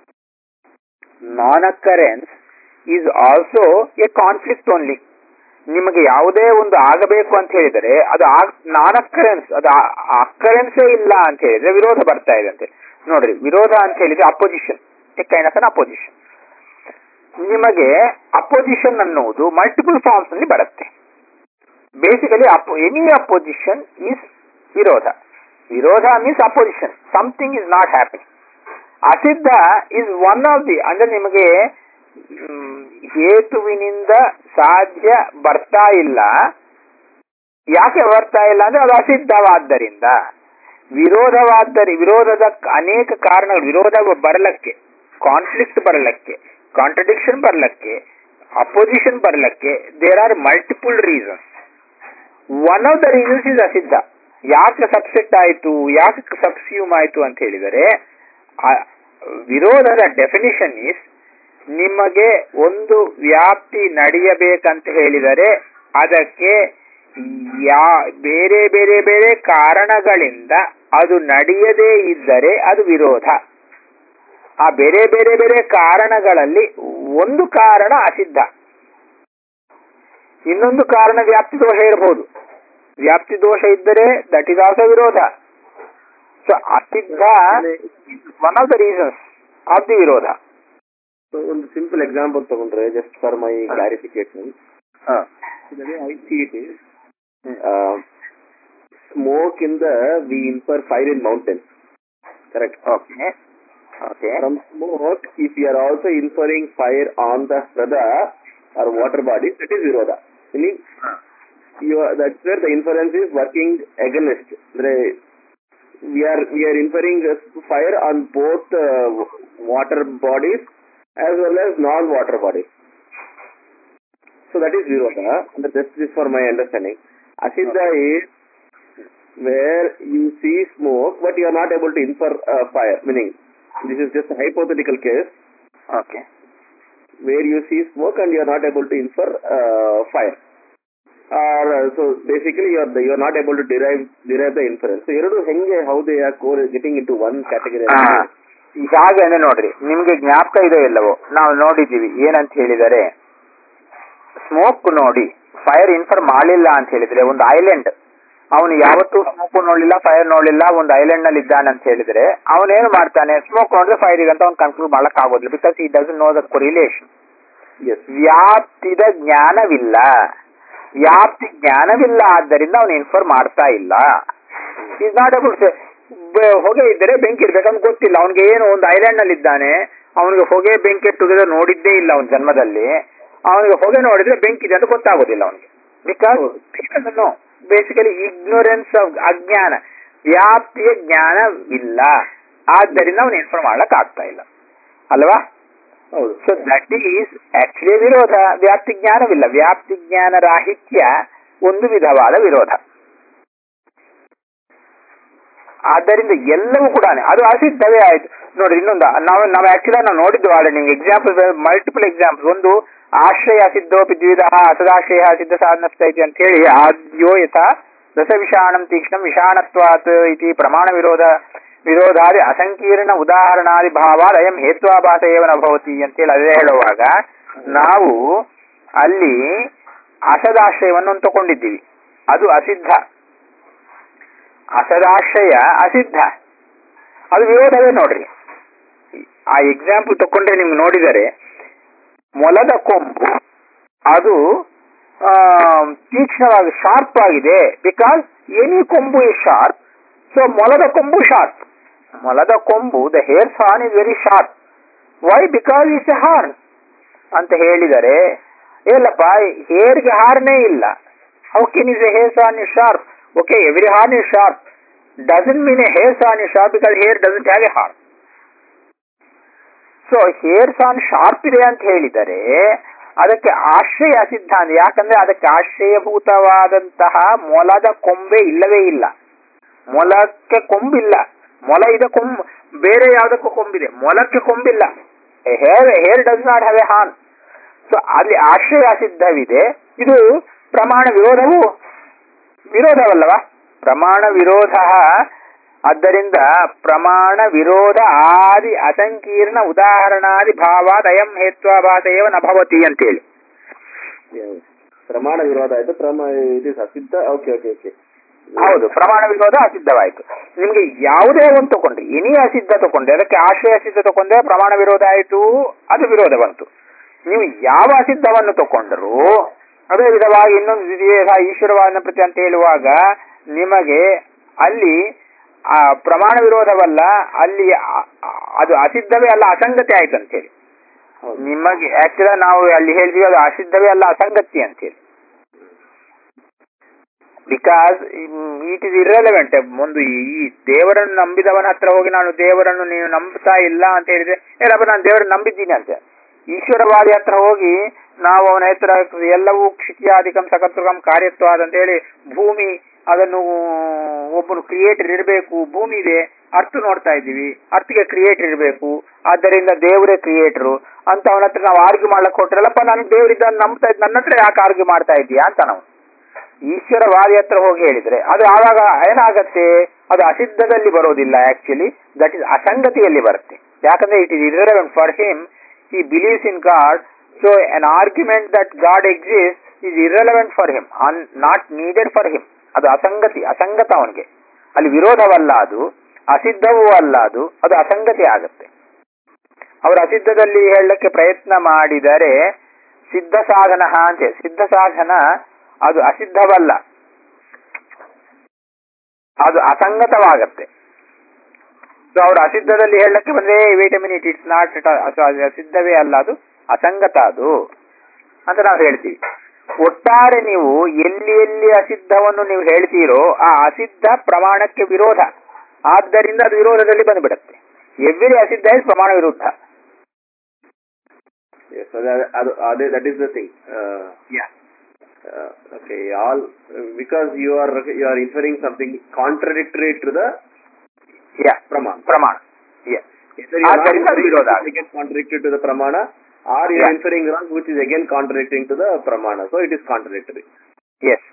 non occurrence is also a conflict only ನಿಮಗೆ ಯಾವುದೇ ಒಂದು ಆಗಬೇಕು ಅಂತ ಹೇಳಿದರೆ ಅದು ನಾನ್ ಅಕ್ಕರೆನ್ಸ್ ಅದು ಅಕ್ಕರೆನ್ಸೇ ಇಲ್ಲ ಅಂತ ಹೇಳಿದ್ರೆ ವಿರೋಧ ಬರ್ತಾ ಇದೆ ಅಂತ ನೋಡ್ರಿ ವಿರೋಧ ಅಂತ ಹೇಳಿದ್ರೆ opposition kind of an opposition ನಿಮಗೆ ಅಪೋಸಿಷನ್ ಅನ್ನುವುದು ಮಲ್ಟಿಪಲ್ ಫಾರ್ಮ್ಸ್ ನಲ್ಲಿ ಬರುತ್ತೆ ಬೇಸಿಕಲಿ ಎನಿ ಅಪೋಸಿಷನ್ ಈಸ್ ವಿರೋಧ ವಿರೋಧ means opposition something is not happening ಅಸಿದ್ಧ ಇಸ್ ಒನ್ ಆಫ್ ದಿ ಅಂದ್ರೆ ನಿಮಗೆ ಮ್, ಹೇತುವಿನಿಂದ ಸಾಧ್ಯ ಬರ್ತಾ ಇಲ್ಲ ಯಾಕೆ ಬರ್ತಾ ಇಲ್ಲ ಅಂದ್ರೆ ಅದು ಅಸಿದ್ಧವಾದ್ದರಿಂದ ವಿರೋಧವಾದ್ದರಿ ವಿರೋಧದ ಅನೇಕ ಕಾರಣಗಳು ವಿರೋಧ ಬರಲಕ್ಕೆ ಕಾನ್ಫ್ಲಿಕ್ಟ್ ಬರಲಕ್ಕೆ ಕಾಂಟ್ರಡಿಕ್ಷನ್ ಬರಲಕ್ಕೆ ಅಪೋಸಿಷನ್ ಬರಲಕ್ಕೆ there are multiple reasons one of the reasons is ಅಸಿದ್ಧ ಯಾಕೆ ಸಬ್ಸೆಟ್ ಆಯ್ತು ಯಾಕೆ ಸಬ್ಸ್ಯೂಮ್ ಆಯ್ತು ಅಂತ ಹೇಳಿದರೆ ಆ ವಿರೋಧದ ಡೆಫಿನಿಷನ್ ಇಸ್ ನಿಮಗೆ ಒಂದು ವ್ಯಾಪ್ತಿ ನಡೆಯಬೇಕಂತ ಹೇಳಿದರೆ ಅದಕ್ಕೆ ಯಾ ಬೇರೆ ಬೇರೆ ಬೇರೆ ಕಾರಣಗಳಿಂದ ಅದು ನಡೆಯದೇ ಇದ್ದರೆ ಅದು ವಿರೋಧ ಆ ಬೇರೆ ಬೇರೆ ಬೇರೆ ಕಾರಣಗಳಲ್ಲಿ ಒಂದು ಕಾರಣ ಅಸಿದ್ಧ ಇನ್ನೊಂದು ಕಾರಣ ವ್ಯಾಪ್ತಿ ದೋಷ ಇರಬಹುದು ವ್ಯಾಪ್ತಿ ದೋಷ ಇದ್ದರೆ ದಟ್ ಇಸ್ ಆಲ್ಸೋ ವಿರೋಧ ಸೊ ಅಸಿದ್ಧ one of the reasons of the ವಿರೋಧ ಸೊ ಒಂದು ಸಿಂಪಲ್ ಎಕ್ಸಾಂಪಲ್ ತಗೊಂಡ್ರೆ just for my clarification I see it is smoke ಇಂದ we infer fire in mountains correct okay okay from smoke, if you are also inferring fire on the prada or water body, that is viroda. Meaning, you are, that's where the inference is working against. The, we are we are inferring uh, fire on both uh, water bodies as well as non-water bodies. So that is viroda. And This is for my understanding. Asiddha is where you see smoke, but you are not able to infer uh, fire. Meaning, this is just a hypothetical case okay where you see smoke and you are not able to infer uh, fire. Or uh, so basically you are the, you are not able to derive derive the inference. So ಎರಡು ಹೆಂಗೆ how they are core getting into one category. ಹಾಗೆ ಅಂದ್ರೆ ನೋಡ್ರಿ ನಿಮ್ಗೆ ಜ್ಞಾಪಕ ಇದೋ ಇಲ್ಲವೋ ನಾವು ನೋಡಿದ್ದೀವಿ ಏನಂತ ಹೇಳಿದರೆ ಸ್ಮೋಕ್ ನೋಡಿ ಫೈರ್ ಇನ್ಫರ್ ಮಾಡಲಿಲ್ಲ ಅಂತ ಹೇಳಿದ್ರೆ ಒಂದು ಐಲ್ಯಾಂಡ್ ಅವನು ಯಾವತ್ತೂ ಸ್ಮೋಕ್ ನೋಡ್ಲಿಲ್ಲ ಫೈರ್ ನೋಡ್ಲಿಲ್ಲ ಒಂದು ಐಲ್ಯಾಂಡ್ ನಲ್ಲಿ ಇದ್ದಾನೆ ಅಂತ ಹೇಳಿದ್ರೆ ಅವನೇನು ಮಾಡ್ತಾನೆ ಸ್ಮೋಕ್ ನೋಡಿದ್ರೆ ಫೈರ್ ಇದೆ ಅಂತ ಅವ್ನು ಕನ್ಕ್ಲೂಡ್ ಮಾಡಕ್ ಆಗೋದಿಲ್ಲ ಬಿಕಾಸ್ ಈ doesn't know the correlation Yes. ವ್ಯಾಪ್ತಿದ ಜ್ಞಾನವಿಲ್ಲ ವ್ಯಾಪ್ತಿ ಜ್ಞಾನವಿಲ್ಲ ಆದ್ದರಿಂದ ಅವನು ಇನ್ಫರ್ ಮಾಡ್ತಾ ಇಲ್ಲ ಈಸ್ ನಾಟ್ ಅಬೌಟ್ ಹೊಗೆ ಇದ್ದರೆ ಬೆಂಕಿ ಇರ್ಬೇಕಂತ ಗೊತ್ತಿಲ್ಲ ಅವನಿಗೆ ಏನು ಒಂದು ಐಲ್ಯಾಂಡ್ ನಲ್ಲಿ ಇದ್ದಾನೆ ಅವನಿಗೆ ಹೊಗೆ ಬೆಂಕಿ ಟುಗೆದರ್ ನೋಡಿದ್ದೇ ಇಲ್ಲ ಅವನ ಜನ್ಮದಲ್ಲಿ ಅವನಿಗೆ ಹೊಗೆ ನೋಡಿದ್ರೆ ಬೆಂಕಿ ಇದೆ ಅಂತ ಗೊತ್ತಾಗೋದಿಲ್ಲ ಅವನಿಗೆ because no basically ignorance of ಅಜ್ಞಾನ ವ್ಯಾಪ್ತಿಯ ಜ್ಞಾನವಿಲ್ಲ ಆದ್ದರಿಂದ ಅವನು ಇನ್ಫಾರ್ಮ್ ಮಾಡಕ್ ಆಗ್ತಾ ಇಲ್ಲ ಅಲ್ವಾ ಹೌದು ಸೊ ದಟ್ ಈಸ್ ಆಕ್ಚುಲಿ ವಿರೋಧ ವ್ಯಾಪ್ತಿ ಜ್ಞಾನವಿಲ್ಲ ವ್ಯಾಪ್ತಿ ಜ್ಞಾನ ರಾಹಿತ್ಯ ಒಂದು ವಿಧವಾದ ವಿರೋಧ ಆದ್ದರಿಂದ ಎಲ್ಲವೂ ಕೂಡ ಅದು ಅಸಿದ್ಧವೇ ಆಯ್ತು ನೋಡ್ರಿ ಇನ್ನೊಂದು ನಾವು ನಾವು ಆಕ್ಚುಲಿ ನಾವು ನೋಡಿದ್ದು ಆಡ ನಿಮ್ಗೆ ಎಕ್ಸಾಂಪಲ್ ಮಲ್ಟಿಪಲ್ ಎಕ್ಸಾಂಪಲ್ ಒಂದು ಆಶ್ರಯ ಸಿದ್ಧೋಪಿ ದ್ವಿಧ ಅಸದಾಶ್ರಯ ಸಿದ್ಧ ಸಾಧನಸ್ಥ ಇತಿ ಅಂತ ಹೇಳಿ ಆದ್ಯೋ ಯಥಾ ರಸವಿಷಾಣಂ ತೀಕ್ಷ್ಣಂ ವಿಷಾಣತ್ವಾತ್ ಇತಿ ಪ್ರಮಾಣ ವಿರೋಧ ವಿರೋಧಾದಿ ಅಸಂಕೀರ್ಣ ಉದಾಹರಣಾದಿ ಭಾವಾದ ಅಯಂ ಹೇತ್ವಾಭಾಸ ಏವನ ಭವತಿ ಅಂತೇಳಿ ಅದೇ ಹೇಳುವಾಗ ನಾವು ಅಲ್ಲಿ ಅಸದಾಶ್ರಯವನ್ನು ತಗೊಂಡಿದ್ದೀವಿ ಅದು ಅಸಿದ್ಧ ಅಸದಾಶ್ರಯ ಅಸಿದ್ಧ ಅದು ವಿರೋಧವೇ ನೋಡ್ರಿ ಆ ಎಕ್ಸಾಂಪಲ್ ತಕೊಂಡ್ರೆ ನಿಮ್ಗೆ ನೋಡಿದರೆ ಮೊಲದ ಕೊಂಬು ಅದು ಆ, ತೀಕ್ಷ್ಣವಾಗಿ ಶಾರ್ಪ್ ಆಗಿದೆ ಬಿಕಾಸ್ ಎನಿ ಕೊಂಬು ಇಸ್ ಶಾರ್ಪ್ ಸೊ ಮೊಲದ ಕೊಂಬು ಶಾರ್ಪ್ ಮೊಲದ ಕೊಂಬು the hare's horn is very sharp why because it's a horn ಅಂತ ಹೇಳಿದರೆ ಇಲ್ಲಪ್ಪ ಹೇರ್ಗೆ ಹಾರ್ನೇ ಇಲ್ಲ how can is a hare's horn is sharp okay every horn is sharp doesn't mean a hare's horn is sharp because hare doesn't have a horn so hare's horn sharp ಇದೆ ಅಂತ ಹೇಳಿದರೆ ಅದಕ್ಕೆ ಆಶ್ರಯ ಸಿದ್ಧಾಂತ ಯಾಕಂದ್ರೆ ಅದಕ್ಕೆ ಆಶ್ರಯಭೂತವಾದಂತಹ ಮೊಲದ ಕೊಂಬೆ ಇಲ್ಲವೇ ಇಲ್ಲ ಮೊಲಕ್ಕೆ ಕೊಂಬಿಲ್ಲ ಮೊಲ ಇದೆ ಕೊಂಬ್ ಬೇರೆ ಯಾವುದಕ್ಕೂ ಕೊಂಬಿದೆ ಮೊಲಕ್ಕೆ ಕೊಂಬಿಲ್ಲ hare hare does not have a horn so ಅಲ್ಲಿ ಆಶ್ರಯ ಸಿದ್ಧವಿದೆ ಇದು ಪ್ರಮಾಣ ವಿರೋಧವು ವಿರೋಧವಲ್ಲವಾ ಪ್ರಮಾಣ ವಿರೋಧ ಆದ್ದರಿಂದ ಪ್ರಮಾಣ ವಿರೋಧ ಆದಿ ಅಸಂಕೀರ್ಣ ಉದಾಹರಣಾದಿ ಭಾವಾದ ಅಯಂ ಹೇತ್ವಾಭಾಸ ಏವ ನ ಭವತಿ ಅಂತೇಳಿ ಪ್ರಮಾಣ ವಿರೋಧ ಆಯ್ತು ಪ್ರಮ ಇದು ಅಸಿದ್ಧ ಓಕೆ ಓಕೆ ಓಕೆ ಹೌದು ಪ್ರಮಾಣ ವಿರೋಧ ಅಸಿದ್ಧವಾಯಿತು ನಿಮ್ಗೆ ಯಾವುದೇ ಒಂದು ತಗೊಂಡ್ರಿ ಎನಿ ಅಸಿದ್ಧ ತಗೊಂಡ್ರೆ ಅದಕ್ಕೆ ಆಶ್ರಯ ಅಸಿದ್ಧ ತಗೊಂಡ್ರೆ ಪ್ರಮಾಣ ವಿರೋಧ ಆಯಿತು ಅದು ವಿರೋಧ ಬಂತು ನೀವು ಯಾವ ಅಸಿದ್ಧವನ್ನು ತಗೊಂಡರು ಅದೇ ವಿಧವಾಗಿ ಇನ್ನೊಂದು ದ್ವಿತೀಯ ಈಶ್ವರವಾದನ ಪ್ರತಿ ಅಂತ ಹೇಳುವಾಗ ನಿಮಗೆ ಅಲ್ಲಿ ಆ ಪ್ರಮಾಣ ವಿರೋಧವಲ್ಲ ಅಲ್ಲಿ ಆ- ಆ- ಅದು ಅಸಿದ್ಧವೇ ಅಲ್ಲ ಅಸಂಗತಿ ಆಯ್ತು ಅಂತೇಳಿ ಹೌದು ನಿಮಗೆ ಆಕ್ಚುಲ ನಾವು ಅಲ್ಲಿ ಹೇಳಿದ್ವಿ ಅದು ಅಸಿದ್ಧವೇ ಅಲ್ಲ ಅಸಂಗತಿ ಅಂತೇಳಿ ಬಿಕಾಸ್ ಇಟ್ ಇಸ್ ಇರ್ರೆಲೆವೆಂಟ್ ಒಂದು ಈ ದೇವರನ್ನು ನಂಬಿದವನ ಹತ್ರ ಹೋಗಿ ನಾನು ದೇವರನ್ನು ನೀನು ನಂಬ್ತಾ ಇಲ್ಲ ಅಂತ ಹೇಳಿದ್ರೆ ಹೇಳಪ್ಪ ನಾನು ದೇವರನ್ನು ನಂಬಿದ್ದೀನಿ ಅಂತ ಈಶ್ವರವಾದಿ ಹತ್ರ ಹೋಗಿ ನಾವು ಅವನ ಹತ್ರ ಎಲ್ಲವೂ ಕ್ಷಿತಿಯಾಧಿಕಂ ಸಕರ್ತೃಕಂ ಕಾರ್ಯತ್ವಾದ ಅಂತ ಹೇಳಿ ಭೂಮಿ ಅದನ್ನು ಒಬ್ಬನು ಕ್ರಿಯೇಟರ್ ಇರಬೇಕು ಭೂಮಿ ಇದೆ ಅರ್ಥ ನೋಡ್ತಾ ಇದ್ದೀವಿ ಅರ್ಥಗೆ ಕ್ರಿಯೇಟರ್ ಇರಬೇಕು ಆದ್ದರಿಂದ ದೇವರೇ ಕ್ರಿಯೇಟರು ಅಂತ ಅವನ ಹತ್ರ ನಾವು ಆರ್ಗ್ಯೂ ಮಾಡ್ಲಕ್ಕೆ ಕೊಟ್ರಲ್ಲಪ್ಪ ನಾನು ದೇವರಿದ್ದ ನಂಬ್ತಾ ಇದ್ದ ನನ್ನ ಹತ್ರ ಯಾಕೆ ಆರ್ಗ್ಯೂ ಮಾಡ್ತಾ ಇದ್ದೀಯಾ ಅಂತ ನಾವು ಈಶ್ವರವಾದಿ ಹತ್ರ ಹೋಗಿ ಹೇಳಿದ್ರೆ ಅದು ಆವಾಗ ಏನಾಗತ್ತೆ ಅದು ಅಸಿದ್ಧದಲ್ಲಿ ಬರೋದಿಲ್ಲ ಆಕ್ಚುಲಿ ದಟ್ ಇಸ್ ಅಸಂಗತಿಯಲ್ಲಿ ಬರುತ್ತೆ ಯಾಕಂದ್ರೆ it is irrelevant for him he believes in God, so an argument that God exists is irrelevant for him, un- not needed for him. ಅದು ಅಸಂಗತಿ ಅಸಂಗತ ಅವನಿಗೆ ಅಲ್ಲಿ ವಿರೋಧವಲ್ಲ ಅದು ಅಸಿದ್ಧವೂ ಅಲ್ಲ ಅದು ಅದು ಅಸಂಗತಿ ಆಗುತ್ತೆ ಅವರು ಅಸಿದ್ಧದಲ್ಲಿ ಹೇಳಕ್ಕೆ ಪ್ರಯತ್ನ ಮಾಡಿದರೆ ಸಿದ್ಧ ಸಾಧನ ಅಂತ ಸಿದ್ಧ ಸಾಧನ ಅದು ಅಸಿದ್ಧವಲ್ಲ ಅದು ಅಸಂಗತವಾಗತ್ತೆ ಸೊ ಅವರು ಅಸಿದ್ಧದಲ್ಲಿ ಹೇಳಕ್ಕೆ ಬಂದ್ರೆ ವೇಟ್ ಮಿನಿಟ್ ಇಟ್ಸ್ ನಾಟ್ ಅಸಿದ್ಧವೇ ಅಲ್ಲ ಅದು ಅಸಂಗತ ಅದು ಅಂತ ನಾವು ಹೇಳ್ತೀವಿ ಒಟ್ಟಾರೆ ನೀವು ಎಲ್ಲಿ ಎಲ್ಲಿ ಅಸಿದ್ಧವನ್ನು ನೀವು ಹೇಳ್ತೀರೋ ಆ ಅಸಿದ್ಧ ಪ್ರಮಾಣಕ್ಕೆ ವಿರೋಧ ಆದ್ದರಿಂದ ಅದು ವಿರೋಧದಲ್ಲಿ ಬಂದ್ಬಿಡುತ್ತೆ ಎವ್ರಿ ಅಸಿದ್ಧ ಇಸ್ ಪ್ರಮಾಣ ವಿರುದ್ಧ Yes, so that, ಅದು- ಅದೇ that is the thing okay all because you are you are inferring something contradictory to the ಯಾ ಪ್ರಮಾಣ ಪ್ರಮಾಣ Yeah. ಆದ್ದರಿಂದ ಅದು ವಿರೋಧ ಆಗುತ್ತೆ. ಕಾಂಟ್ರಡಿಕ್ಟರಿ ಟು ದ ಪ್ರಮಾಣ are you Yeah. Inferring wrong which is again contradicting to the ಪ್ರಮಾಣ so it is contradictory as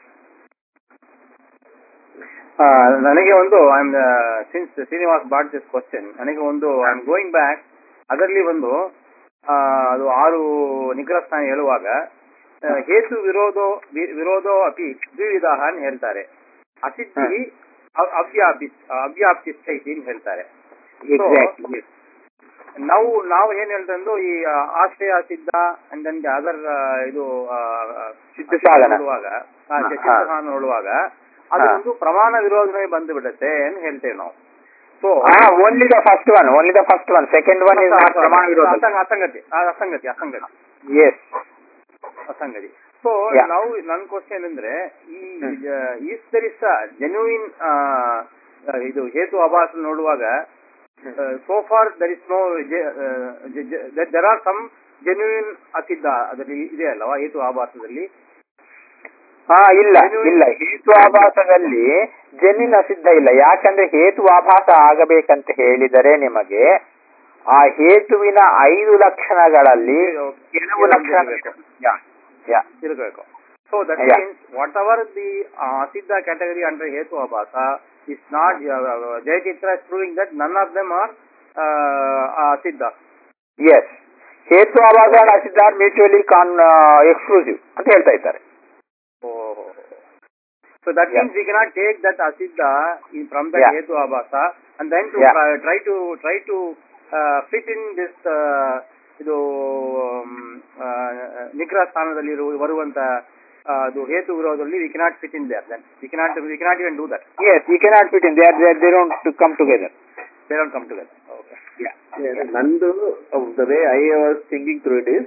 ಆ, ನನಗೆ ಒಂದು I am since Srinivas brought this question ನನಗೆ ಒಂದು ಐ ಆಮ್ ಗೋಯಿಂಗ್ ಬ್ಯಾಕ್ ಅದರಲ್ಲಿ ಒಂದು ಆ, ಅದು ಆರು ನಿಗ್ರಹ ಸ್ಥಾನ ಹೇಳುವಾಗ ಆ, ಹೇತು ವಿರೋಧೋ ವಿ- ವಿರೋಧೋ ಅಪಿ ದ್ವಿವಿಧ ಅಂತ ಹೇಳ್ತಾರೆ ಅಸಿದ್ಧಿ ಅವ್- ಅವ್ಯಾಪಿ ಅವ್ಯಾಪ್ತಿ ಸ್ಥೈತಿ ಅಂತ ಹೇಳ್ತಾರೆ ಎಕ್ಸಾಕ್ಟ್ಲಿ ನಾವು ನಾವು ಏನ್ ಹೇಳ್ತಂದು ಈ ಆ, ಆಶ್ರಯ ಸಿದ್ಧ ಅಂಡ್ ದೆನ್ ಅದರ್ ಇದು ಆ, ಆ, ಸಿದ್ಧ ಸಾಧನ. ನೋಡುವಾಗ ಆ, ಹಾ, ಸಿದ್ಧ ಹಾ. ಸಾಧನ ನೋಡುವಾಗ ಅದು ಹಾ. ಒಂದು ಪ್ರಮಾಣ ವಿರೋಧವೇ ಬಂದು ಬಿಡುತ್ತೆ ಅಂತ ಹೇಳ್ತೇವೆ ನಾವು so only the first one only the first one second one is not ಪ್ರಮಾಣ ವಿರೋಧ ಅಸಂಗತಿ ಆ, ಅಸಂಗತಿ ಅಸಂಗತಿ ಎಸ್ ಅಸಂಗತಿ ಸೊ Yeah. ನಾವು ನನ್ನ ಕ್ವಶನ್ ಅಂದ್ರೆ ಈ ಈಸ್ ದರ್ ಇಸ್ ಜೆನ್ಯೂನ್ ಇದು ಹೇತು ಅಭಾಸ ನೋಡುವಾಗ so far there is no there are some genuine ಅಸಿದ್ಧ ಅದರಲ್ಲಿ ಇದೆ ಅಲ್ಲವಾ ಹೇತು ಆಭಾಸದಲ್ಲಿ ಹಾ ಇಲ್ಲ ಇಲ್ಲ ಹೇತುವಾಭಾಸದಲ್ಲಿ ಜನ್ನಿನ ಸಿದ್ಧ ಇಲ್ಲ ಯಾಕಂದ್ರೆ ಹೇತುವಾಭಾಸ ಆಗಬೇಕಂತ ಹೇಳಿದರೆ ನಿಮಗೆ ಆ ಹೇತುವಿನ ಐದು ಲಕ್ಷಣಗಳಲ್ಲಿ ಕೆಲವು ಲಕ್ಷಣ ಯಾ, ಯಾ. ತಿಳ್ಕೋಬೇಕು so that Yeah. Means whatever the ಅಸಿದ್ಧ ಕ್ಯಾಟಗರಿ ಅಂಡರ್ ಹೇತು ಅಭಾಸ ಇಸ್ ನಾಟ್ ಜಯಚಿತ್ರ is proving that none of them are ಅಸಿದ್ಧ ಎಸ್ ಹೇತು ಆಭಾಸ ಅಸಿದ್ಧ ಮ್ಯೂಚುವಲಿ ಕಾನ್ ಎಕ್ಸ್ಕ್ಲೂಸಿವ್ ಅಂತ ಹೇಳ್ತಾ ಇದ್ದಾರೆ So that Yeah. means we cannot take that asiddha in, from the Yeah. hetu abhasa and then to Yeah. uh, try to try to uh, fit in this uh, ಇದು ನಿಗ್ರಹ ಸ್ಥಾನದಲ್ಲಿ ಇರುವ ಬರುವಂತ ಆ, ಅದು ಹೇತು ವಿರೋಧದಲ್ಲಿ we cannot fit in there then we cannot we cannot even do that as you cannot fit in they they don't come together they don't come together okay ನಂದು the way I was thinking through it is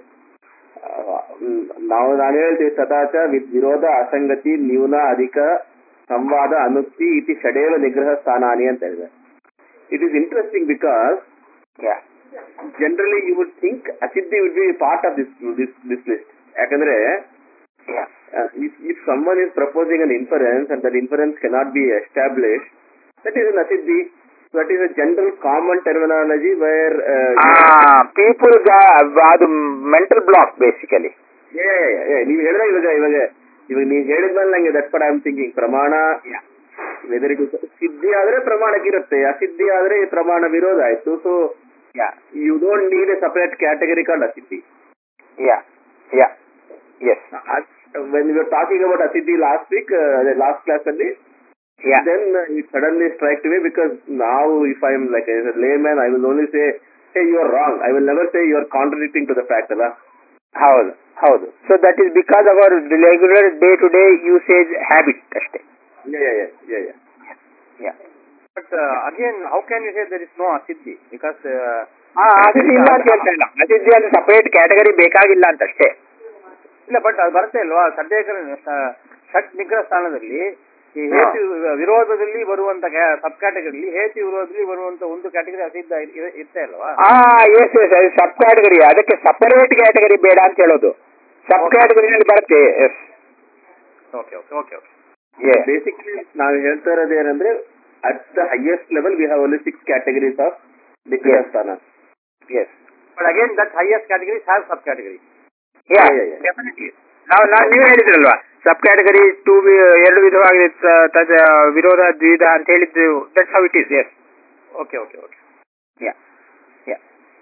ನಾವು ನಾನು ಹೇಳ್ತೀವಿ ಸದಾಚ V- ವಿರೋಧ ಅಸಂಗತಿ ನ್ಯೂನ ಅಧಿಕ ಸಂವಾದ ಅನುಕ್ತಿ ಇತಿ ಷಡೇವ ನಿಗ್ರಹ ಸ್ಥಾನಾನಿ ಅಂತ ಹೇಳಿದೆ it is interesting because yeah generally you would think ಅಸಿದ್ಧಿ would be part of this this this list ಯಾಕಂದ್ರೆ yeah uh, if, if someone is proposing an inference and that inference cannot be established, that is an asiddhi. That is a general common terminology where. Uh, people ಅದು mental block basically yeah, yeah, yeah, yeah. ನೀವು ಹೇಳಿದ್ರೆ ಇವಾಗ ಇವಾಗ ಇವಾಗ ನೀವು ಹೇಳಿದ್ಮೇಲೆ ನಂಗೆ that but I am thinking ಪ್ರಮಾಣ ವೆದರ್ ಇಟ್ ಸಿದ್ಧಿ ಆದ್ರೆ ಪ್ರಮಾಣಕ್ಕಿರುತ್ತೆ ಅಸಿದ್ಧಿ ಆದ್ರೆ ಈ ಪ್ರಮಾಣ ವಿರೋಧ ಆಯ್ತು so yeah you don't need a separate category called ಅಸಿದ್ಧಿ yeah yeah yes when you talking about ಅಸಿದ್ಧಿ ಲಾಸ್ಟ್ ವೀಕ್ ಲಾಸ್ಟ್ ಕ್ಲಾಸ್ ಅಲ್ಲಿ yeah then uh, it suddenly striked me because now if I am like as a layman, I will only say, hey, you are wrong. I will never say you are contradicting to the fact, Allah. ಹೌದು ಹೌದು so that is because our regular day to day usage habit ಅಷ್ಟೇ Yeah, yeah, yeah, yeah, yeah. Yeah but again how can you say there is no ಅಸಿದ್ಧಿ because ಹಾ ಅಸಿದ್ಧಿ ಇಲ್ಲ ಅಂತ ಹೇಳ್ತಾ ಇಲ್ಲ ಅಸಿದ್ಧಿ ಅಂದ್ರೆ ಸಪರೇಟ್ ಕ್ಯಾಟಗರಿ ಬೇಕಾಗಿಲ್ಲ ಅಂತ ಅಷ್ಟೇ ಇಲ್ಲ ಬಟ್ ಅದು ಬರುತ್ತೆ ಅಲ್ವಾ ಸದ್ಯಕ್ಕೆ ಷಟ್ ನಿಗ್ರಹ ಸ್ಥಾನದಲ್ಲಿ ಈ ಹಾ. ಹೇತು ವಿರೋಧದಲ್ಲಿ ಬರುವಂತ ಸಬ್ ಕ್ಯಾಟಗರಿ ಹೇತು ವಿರೋಧದಲ್ಲಿ ಬರುವಂತ ಒಂದು ಕ್ಯಾಟಗರಿ ಅಸಿದ್ಧ ಇರ್- ಇರ್- ಇರುತ್ತೆ ಅಲ್ವಾ ಹಾ ಎಸ್ ಎಸ್ ಅದು ಸಬ್ ಕ್ಯಾಟಗರಿ ಅದಕ್ಕೆ ಸಪರೇಟ್ ಕ್ಯಾಟಗರಿ ಬೇಡ ಅಂತ ಹೇಳೋದು ಸಬ್ ಕ್ಯಾಟಗರಿನಲ್ಲಿ ಬರುತ್ತೆ yes okay okay okay okay yes Basically, ನಾವು ಹೇಳ್ತಾ ಇರೋದು ಏನಂದ್ರೆ at the highest level we have only six categories of Yes. Nigrasthana. Yes but again that highest category have subcategory yeah Yeah, yeah, definitely ನಾವು ನಾವು ನೀವು ಹೇಳಿದ್ರಲ್ವಾ sub category two ಎರಡು ವಿಧವಾಗಿದೆ ತ- ತದ ವಿರೋಧ ದ್ವಿಧ ಅಂತ ಹೇಳಿದ್ದು that's how it is yes okay okay okay yeah yeah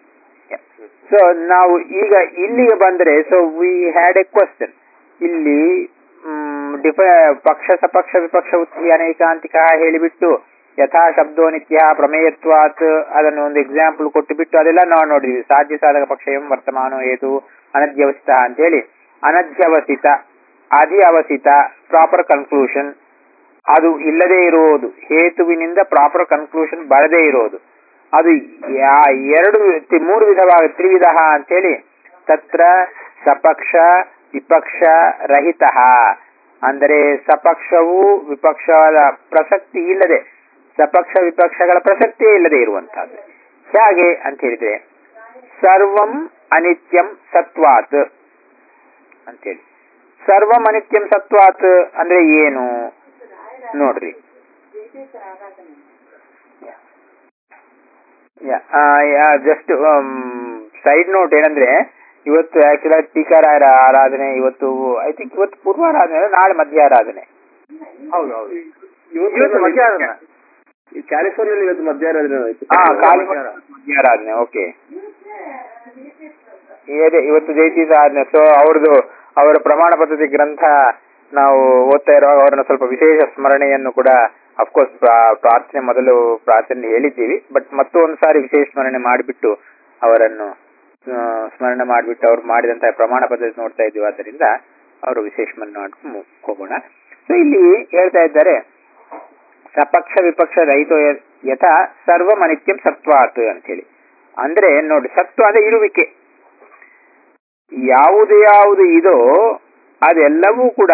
so ನಾವು ಈಗ ಇಲ್ಲಿಗೆ ಬಂದ್ರೆ so we had a question ಇಲ್ಲಿ ಡಿಫ ಪಕ್ಷ ಸಪಕ್ಷ ವಿಪಕ್ಷ ಉತ್ತಿ ಅನೇಕಾಂತಿಕ ಹೇಳಿಬಿಟ್ಟು ಯಥಾ ಶಬ್ದೋ ನಿತ್ಯ ಪ್ರಮೇಯತ್ವಾತ್ ಅದನ್ನು ಒಂದು ಎಕ್ಸಾಂಪಲ್ ಕೊಟ್ಟು ಬಿಟ್ಟು ಅದೆಲ್ಲ ನಾವು ನೋಡಿದ್ವಿ ಸಾಧ್ಯ ಸಾಧಕ ಪಕ್ಷ ಎಂ ವರ್ತಮಾನೋ ಹೇತು ಅನಧ್ಯವಸಿತ ಅಂತ ಹೇಳಿ ಅನಧ್ಯವಸಿತ ಅಧಿ ಅವಸಿತ ಪ್ರಾಪರ್ ಕನ್ಕ್ಲೂಷನ್ ಅದು ಇಲ್ಲದೆ ಇರುವುದು ಹೇತುವಿನಿಂದ ಪ್ರಾಪರ್ ಕನ್ಕ್ಲೂಷನ್ ಬರದೇ ಇರೋದು ಅದು ಯಾ- ಎರಡು ತಿ- ಮೂರು ವಿಧವಾಗ ತ್ರಿವಿಧ ಅಂತೇಳಿ ತತ್ರ ಸಪಕ್ಷ ವಿಪಕ್ಷ ರಹಿತ ಅಂದರೆ ಸಪಕ್ಷವು ವಿಪಕ್ಷದ ಪ್ರಸಕ್ತಿ ಇಲ್ಲದೆ ಸಪಕ್ಷ ವಿಪಕ್ಷಗಳ ಪ್ರಸಕ್ತಿಯೇ ಇಲ್ಲದೆ ಇರುವಂತಹದ್ದು ಹೇಗೆ ಅಂತ ಹೇಳಿದ್ರೆ ಸರ್ವಂ ಅನಿತ್ಯಂ ಸತ್ವಾತ್ ಅಂತೇಳಿ ಸರ್ವಂ ಅನಿತ್ಯಂ ಸತ್ವಾತ್ ಅಂದ್ರೆ ಏನು ನೋಡ್ರಿ ಜಸ್ಟ್ ಸೈಡ್ ನೋಟ್ ಏನಂದ್ರೆ ಇವತ್ತು ಆಕ್ಚುಲಿ ಟೀಕಾರಾಯರ ಆರಾಧನೆ ಇವತ್ತು ಐ ಥಿಂಕ್ ಇವತ್ತು ಪೂರ್ವ ಆರಾಧನೆ ನಾಳೆ ಮಧ್ಯ ಆರಾಧನೆ ಹೌದು ಹೌದು ಇವತ್ತು ಇವತ್ತು ಮಧ್ಯಾಹ್ನ ಈ ಕ್ಯಾಲಿಫೋರ್ನಿಯಲ್ಲಿ ಇವತ್ತು ಮಧ್ಯಾಹ್ನ ಆಯ್ತು ಹಾ ಕಾಲಿ ಮಧ್ಯ ಆರಾಧನೆ ಓಕೆ ಇದೆ ಇವತ್ತು ಜಯತೀರ್ಥ ಆರಾಧನೆ ಸೊ ಅವ್ರದ್ದು ಅವರ ಪ್ರಮಾಣ ಪದ್ಧತಿ ಗ್ರಂಥ ನಾವು ಓದ್ತಾ ಇರುವಾಗ ಅವರನ್ನ ಸ್ವಲ್ಪ ವಿಶೇಷ ಸ್ಮರಣೆಯನ್ನು ಕೂಡ ಅಫ್ಕೋರ್ಸ್ ಪ್ರಾರ್ಥನೆ ಮೊದಲು ಪ್ರಾರ್ಥನೆ ಹೇಳಿದ್ದೀವಿ ಬಟ್ ಮತ್ತೊಂದು ಸಾರಿ ವಿಶೇಷ ಸ್ಮರಣೆ ಮಾಡಿಬಿಟ್ಟು ಅವರನ್ನು ಆ, ಸ್ಮರಣೆ ಮಾಡಿಬಿಟ್ಟು ಅವ್ರು ಮಾಡಿದಂತಹ ಪ್ರಮಾಣ ಪದ್ಧತಿ ನೋಡ್ತಾ ಇದ್ದೀವಿ ಆದ್ದರಿಂದ ಅವರು ವಿಶೇಷ ಸ್ಮರಣೆ ಮಾಡ್ಕೊಂಡು ಹೋಗೋಣ ಸೊ ಇಲ್ಲಿ ಹೇಳ್ತಾ ಇದ್ದಾರೆ ಸಪಕ್ಷ ವಿಪಕ್ಷ ರಹಿತ ಯಥ ಸರ್ವಮನಿತ್ಯಂ ಸತ್ವಾತ್ ಅಂತ ಹೇಳಿ ಅಂದ್ರೆ ನೋಡಿ ಸತ್ವ ಅಂದ್ರೆ ಇರುವಿಕೆ ಯಾವುದು ಯಾವುದು ಇದೋ ಅದೆಲ್ಲವೂ ಕೂಡ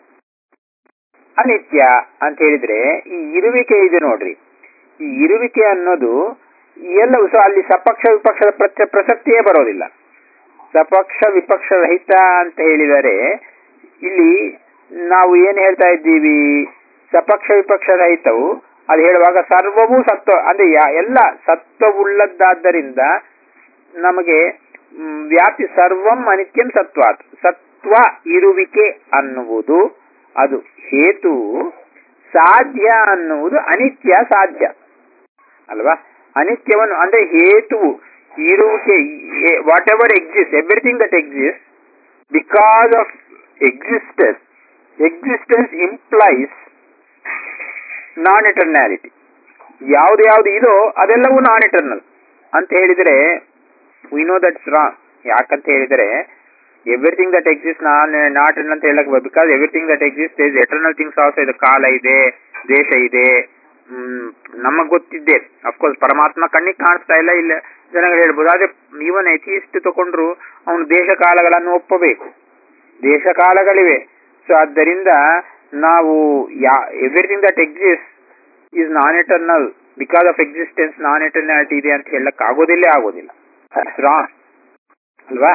ಅನಿತ್ಯ ಅಂತ ಹೇಳಿದ್ರೆ ಈ ಇರುವಿಕೆ ಇದೆ ನೋಡ್ರಿ ಈ ಇರುವಿಕೆ ಅನ್ನೋದು ಎಲ್ಲವೂ ಸೊ ಅಲ್ಲಿ ಸಪಕ್ಷ ವಿಪಕ್ಷದ ಪ್ರತ್ಯ ಪ್ರಸಕ್ತಿಯೇ ಬರೋದಿಲ್ಲ ಸಪಕ್ಷ ವಿಪಕ್ಷ ರಹಿತ ಅಂತ ಹೇಳಿದರೆ ಇಲ್ಲಿ ನಾವು ಏನ್ ಹೇಳ್ತಾ ಇದ್ದೀವಿ ಸಪಕ್ಷ ವಿಪಕ್ಷ ರಹಿತವು ಅದು ಹೇಳುವಾಗ ಸರ್ವವೂ ಸತ್ವ ಅಂದ್ರೆ ಯಾ- ಎಲ್ಲ ಸತ್ವವುಳ್ಳದ್ದಾದ್ದರಿಂದ ನಮಗೆ ಮ್, ವ್ಯಾಪ್ತಿ ಸರ್ವಂ ಅನಿತ್ಯಂ ಸತ್ವಾತ್ ಸತ್ವ ಇರುವಿಕೆ ಅನ್ನುವುದು ಅದು ಹೇತು ಸಾಧ್ಯ ಅನ್ನುವುದು ಅನಿತ್ಯ ಸಾಧ್ಯ ಅಲ್ವಾ ಅನಿತ್ಯವನ್ನು ಅಂದ್ರೆ ಹೇತುವು ಇರುವಿಕೆ whatever exist everything that exist because of existence existence implies non eternality ಯಾವ್ದು ಯಾವ್ದು ಇದೋ ಅದೆಲ್ಲವೂ ನಾನ್ ಎಟರ್ನಲ್ ಅಂತ ಹೇಳಿದ್ರೆ ವಿ ನೋ ದಟ್ಸ್ ರಾಂಗ್ ಯಾಕಂತ ಹೇಳಿದರೆ everything that exist non not ಅಂತ ಹೇಳಕ್ because everything that exist is eternal things also ಇದು ಕಾಲ ಇದೆ ದೇಶ ಇದೆ ಹ್ಮ್ ನಮಗ್ ಗೊತ್ತಿದ್ದೆ ಅಫ್ಕೋರ್ಸ್ ಪರಮಾತ್ಮ ಕಣ್ಣಿಗೆ ಕಾಣಿಸ್ತಾ ಇಲ್ಲ ಇಲ್ಲ ಜನಗಳು ಹೇಳ್ಬೋದು ಆದ್ರೆ ಇವನ್ ಎಥಿಸ್ಟ್ ತಗೊಂಡ್ರು ಅವನು ದೇಶ ಕಾಲಗಳನ್ನು ಒಪ್ಪಬೇಕು ದೇಶ ಕಾಲಗಳಿವೆ ಸೊ ಆದ್ದರಿಂದ ನಾವು yeah everything that exist is non eternal because of existence non eternality ಇದೆ ಅಂತ ಹೇಳಕ್ ಆಗೋದಿಲ್ಲೇ ಆಗೋದಿಲ್ಲ ರಾಂಗ್ ಅಲ್ವಾ